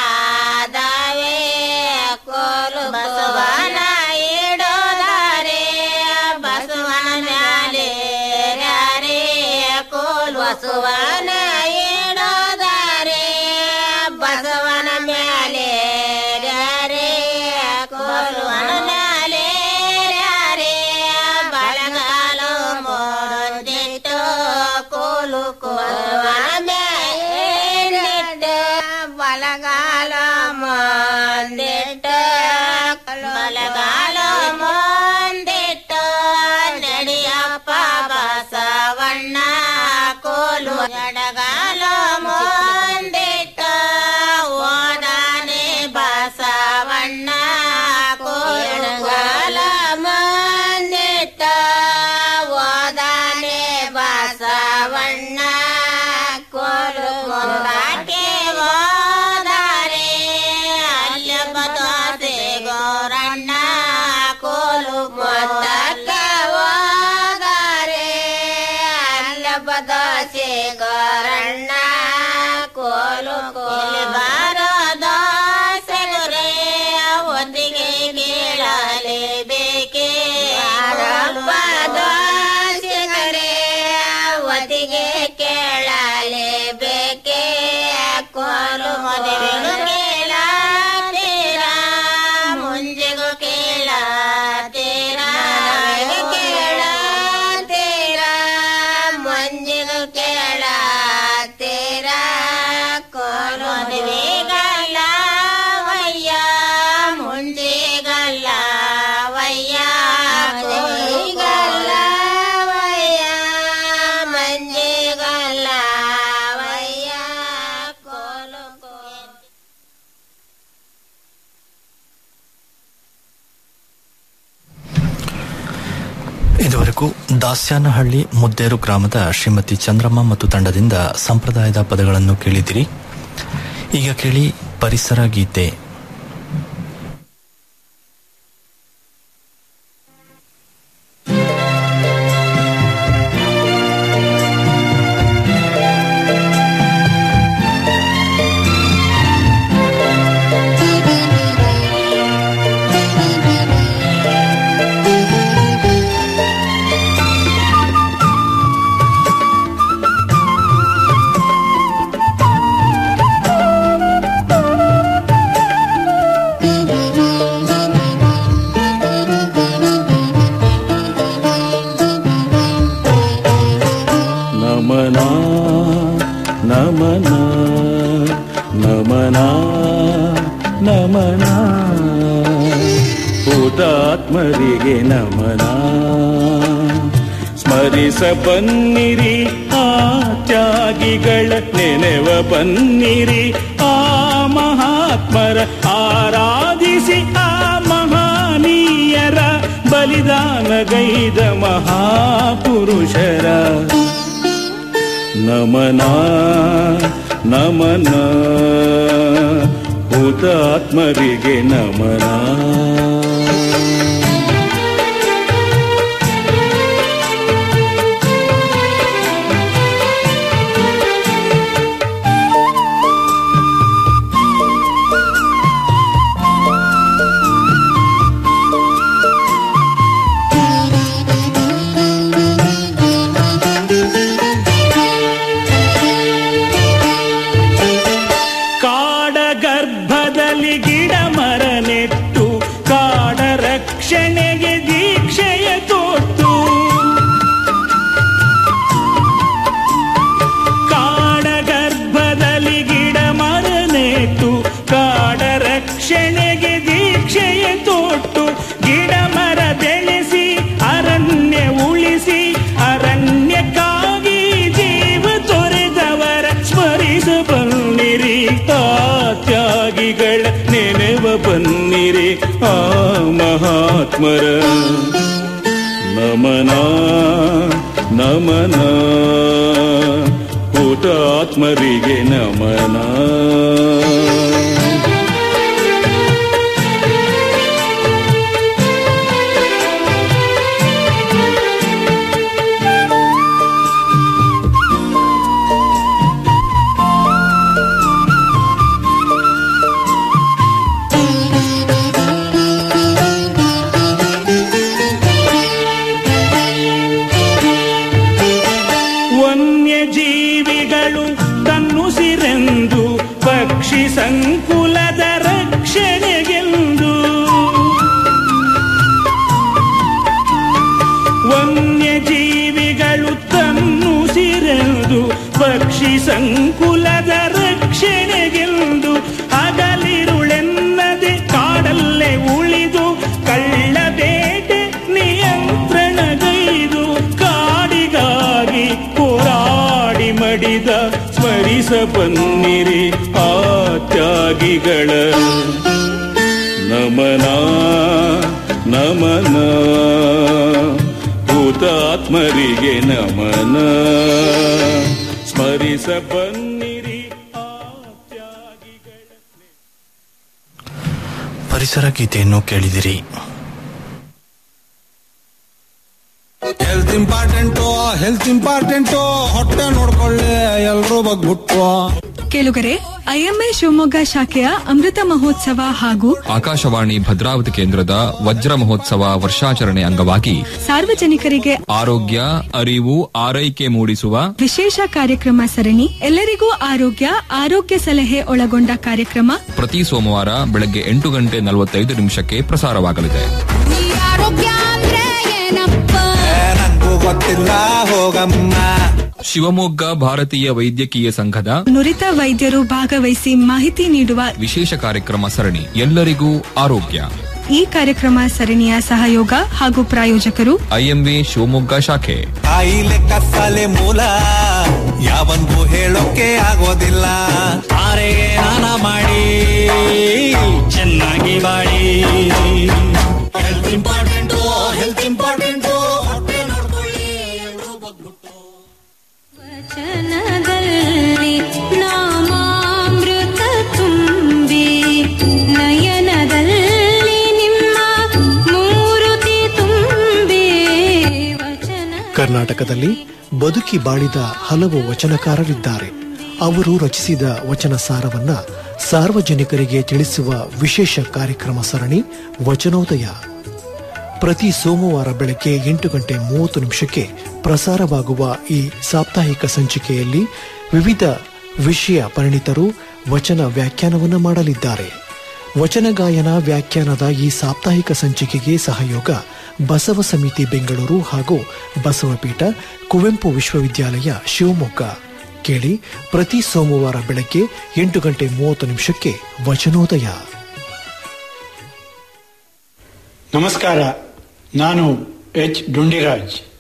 ಆದಾವೆ ಕೋಲು ಬಸವನ ಇಡೋದಾರೆ ಬಸವನ ಮ್ಯಾಲೆ ಯಾರೇ ಕೋಲು ಬಸವನ ಇಡೋದಾರೆ ಬಸವನ ಮ್ಯಾಲೆ ಯಾರೇ ಕೋಲುವನ ಮ್ಯಾಲೆ ಯಾರೇ ಬಳಗಾಲ ಮುಂದಿಟ್ಟು ಕೋಲು ಕೋಲುವನ ಮ್ಯಾಲೆ ಬಲಗಾಲ ಮುಂದಿಟ್ಟು ಬಲಗಾಲ ಮುಂದಿಟ್ಟು ನಡಿಯಪ್ಪ ಬಸವಣ್ಣ ಕೋಲು ಎಡಗಾಲ ಮುಂದಿಟ್ಟು ಓದಾನೆ ಬಸವಣ್ಣ ಕೋಲುಗಾಲ ಮುಂದಿಟ್ಟು ಓದಾನೆ ಬಸವಣ್ಣ ಕೋಲು ಮುಂದಾಕೆ ಓದಾರೆ ಅಲ್ಲ ಬದೋಸೆ ಗೌರಣ್ಣ ಕೋಲು ಮೊತ್ತಕ್ಕೆ ಹೋಗಾರೆ ಅಲ್ಲ ಬದೋಸೆ ಗೌರಣ್ಣ ಕೋಲು ಕೋಲು ಬಾರೋ ದೋಸೆ ಗುರೇ ಒತ್ತಿಗೆ ಕೇಳಲೆ ಬೇಕೇ ದೋಸೆ ಗರೇ ಒತ್ತಿಗೆ ಕೇಳಲೆ ಬೇಕೇ ಕೋಲು ಮದುವೆಗೂ ಕೇಳತೀರ ಮುಂಜೆಗೂ ಕೇಳತೀರ ಕೇಳತೀರ ಮುಂಜೆಗೂ ಕೇಳತೀರ ಕೋಲು ಮದುವೆಗಲ್ಲ ವಯ್ಯ ಮುಂಜೆಗಲ್ಲ ವಯ್ಯ ಕೋಲಿಗಲ್ಲ ವಯ್ಯ ಮಂಜೆಗಲ್ಲ ವಯ್ಯ ಕೋಲು ಕೋಲು ಇದುವರೆಗೂ ದಾಸ್ಯಾನಹಳ್ಳಿ ಮುದ್ದೇರು ಗ್ರಾಮದ ಶ್ರೀಮತಿ ಚಂದ್ರಮ್ಮ ಮತ್ತು ತಂಡದಿಂದ ಸಂಪ್ರದಾಯದ ಪದಗಳನ್ನು ಕೇಳಿದಿರಿ ಈಗ ಕೇಳಿ ಪರಿಸರ ಗೀತೆ ಿ ನಮನ ನಮನ ನಮನ ನಮನ ಹುತಾತ್ಮರಿಗೆ ನಮನ ಸ್ಮರಿಸ ಬನ್ನಿರಿ ಆ ತ್ಯಾಗಿಗಳ ನೆನೆವ ಬನ್ನಿರಿ ಆ ಮಹಾತ್ಮರ ಆರಾಧಿಸಿ ಆ ಮಹಾನೀಯರ ಬಲಿದಾನಗೈದ ಮಹಾಪುರುಷರ ನಮನ ನಮನ ಹುತಾತ್ಮರಿಗೆ ನಮನ ಕಾಡ ಗರ್ಭದಲ್ಲಿ ಗಿಡ ಮರ ನೆಟ್ಟು ಕಾಡ ರಕ್ಷಣೆಗೆ ದೀಕ್ಷೆಯ ಕೊಟ್ಟು ಕಾಡ ಗರ್ಭದಲ್ಲಿ ಗಿಡ ಮರ ನೆಟ್ಟು ಕಾಡ ರಕ್ಷಣೆಗೆ ದೀಕ್ಷೆಯ ತೊಟ್ಟು ಗಿಡ ಮರ ಬೆಳೆಸಿ ಅರಣ್ಯ ಉಳಿಸಿ ಅರಣ್ಯಕ್ಕಾಗಿ ಜೀವ ತೊರೆದವರ ಸ್ಮರಿಸ ಬನ್ನಿರಿ ಆ ತ್ಯಾಗಿಗಳ ನೆನೆವ ಬನ್ನಿರಿ ಆ ಮಹಾತ್ಮರ ನಮನ ನಮನ ಹುತಾತ್ಮರಿಗೆ ನಮನ ವನ್ಯಜೀವಿಗಳು ತನ್ನುಸಿರೆಂದು ಪಕ್ಷಿ ಸಂಕುಲದ ರಕ್ಷಣೆಗೆಂದು ವನ್ಯಜೀವಿಗಳು ತನ್ನುಸಿರೆಂದು ಪಕ್ಷಿ ಸಂಕುಲದ ರಕ್ಷಣೆಗೆಂದು ಹಗಲಿರುಳೆನ್ನದೆ ಕಾಡಲ್ಲೇ ಉಳಿದು ಕಳ್ಳ ಬೇಟೆ ನಿಯಂತ್ರಣಗೈದು ಕಾಡಿಗಾಗಿ ಹೋರಾಡಿ ಮಡಿದ ಸ್ಮರಿಸ ಬನ್ನಿರಿ ಆ ತ್ಯಾಗಿಗಳ ನಮನ ನಮನ ಹುತಾತ್ಮರಿಗೆ ನಮನ ಸ್ಮರಿಸ ಬನ್ನಿರಿ ಪರಿಸರ ಗೀತೆಯನ್ನು ಕೇಳಿದಿರಿ ಹೆಲ್ತ್ ಇಂಪಾರ್ಟೆಂಟು ಹೆಲ್ತ್ ಇಂಪಾರ್ಟೆಂಟು ಹೊಟ್ಟೆ ನೋಡ್ಕೊಳ್ಳಿ ಎಲ್ರೂ ಬಗ್ಬಿಟ್ಟು ಕೇಳುಗರೆ ಐಎಂಎ ಶಿವಮೊಗ್ಗ ಶಾಖೆಯ ಅಮೃತ ಮಹೋತ್ಸವ ಹಾಗೂ ಆಕಾಶವಾಣಿ ಭದ್ರಾವತಿ ಕೇಂದ್ರದ ವಜ್ರ ಮಹೋತ್ಸವ ವರ್ಷಾಚರಣೆ ಅಂಗವಾಗಿ ಸಾರ್ವಜನಿಕರಿಗೆ ಆರೋಗ್ಯ ಅರಿವು ಆರೈಕೆ ಮೂಡಿಸುವ ವಿಶೇಷ ಕಾರ್ಯಕ್ರಮ ಸರಣಿ ಎಲ್ಲರಿಗೂ ಆರೋಗ್ಯ ಆರೋಗ್ಯ ಸಲಹೆ ಒಳಗೊಂಡ ಕಾರ್ಯಕ್ರಮ ಪ್ರತಿ ಸೋಮವಾರ ಬೆಳಗ್ಗೆ ಎಂಟು ಗಂಟೆ ನಲವತ್ತೈದು ನಿಮಿಷಕ್ಕೆ ಪ್ರಸಾರವಾಗಲಿದೆ ಆರೋಗ್ಯ ಅಂದ್ರೆ ಏನಪ್ಪ ನಂಗೂ ಗೊತ್ತಿಲ್ಲ ಹೋಗಮ್ಮ ಶಿವಮೊಗ್ಗ ಭಾರತೀಯ ವೈದ್ಯಕೀಯ ಸಂಘದ ನುರಿತ ವೈದ್ಯರು ಭಾಗವಹಿಸಿ ಮಾಹಿತಿ ನೀಡುವ ವಿಶೇಷ ಕಾರ್ಯಕ್ರಮ ಸರಣಿ ಎಲ್ಲರಿಗೂ ಆರೋಗ್ಯ ಈ ಕಾರ್ಯಕ್ರಮ ಸರಣಿಯ ಸಹಯೋಗ ಹಾಗೂ ಪ್ರಾಯೋಜಕರು ಐಎಂವಿ ಶಿವಮೊಗ್ಗ ಶಾಖೆ ಕಾಯಿಲೆ ಕಸಾಲೆ ಮೂಲ ಯಾವನ್ಗೂ ಹೇಳೋಕೆ ಆಗೋದಿಲ್ಲ ಆರೆಗೆ ನಾನ ಮಾಡಿ ಚೆನ್ನಾಗಿ ಬಾಳಿ ಹೆಲ್ತ್ ಇಂಪಾರ್ಟೆಂಟು ಹೆಲ್ತ್ ಇಂಪಾರ್ಟೆಂಟು ಹೊಟ್ಟೆ ನೋಡ್ಕೊಳ್ಳಿ ಎಲ್ರೂ ಬಗ್ಬಿಟ್ಟು ವಚನದಲ್ಲಿ ನಾಮಾಮೃತ ತುಂಬಿ ನಯನದಲ್ಲಿ ನಿಮ್ಮ ಮೂರುತಿ ತುಂಬಿ ವಚನ ಕರ್ನಾಟಕದಲ್ಲಿ ಬದುಕಿ ಬಾಳಿದ ಹಲವು ವಚನಕಾರರಿದ್ದಾರೆ ಅವರು ರಚಿಸಿದ ವಚನ ಸಾರವನ್ನ ಸಾರ್ವಜನಿಕರಿಗೆ ತಿಳಿಸುವ ವಿಶೇಷ ಕಾರ್ಯಕ್ರಮ ಸರಣಿ ವಚನೋದಯ ಪ್ರತಿ ಸೋಮವಾರ ಬೆಳಗ್ಗೆ ಎಂಟು ಗಂಟೆ ಮೂವತ್ತು ನಿಮಿಷಕ್ಕೆ ಪ್ರಸಾರವಾಗುವ ಈ ಸಾಪ್ತಾಹಿಕ ಸಂಚಿಕೆಯಲ್ಲಿ ವಿವಿಧ ವಿಷಯ ಪರಿಣಿತರು ವಚನ ವ್ಯಾಖ್ಯಾನವನ್ನು ಮಾಡಲಿದ್ದಾರೆ ವಚನ ಗಾಯನ ವ್ಯಾಖ್ಯಾನದ ಈ ಸಾಪ್ತಾಹಿಕ ಸಂಚಿಕೆಗೆ ಸಹಯೋಗ ಬಸವ ಸಮಿತಿ ಬೆಂಗಳೂರು ಹಾಗೂ ಬಸವಪೀಠ ಕುವೆಂಪು ವಿಶ್ವವಿದ್ಯಾಲಯ ಶಿವಮೊಗ್ಗ ಕೇಳಿ ಪ್ರತಿ ಸೋಮವಾರ ಬೆಳಗ್ಗೆ ಎಂಟು ಗಂಟೆ ಮೂವತ್ತು ನಿಮಿಷಕ್ಕೆ ವಚನೋದಯ ನಮಸ್ಕಾರ ನಾನು ಎಚ್ ಡುಂಡಿರಾಜ್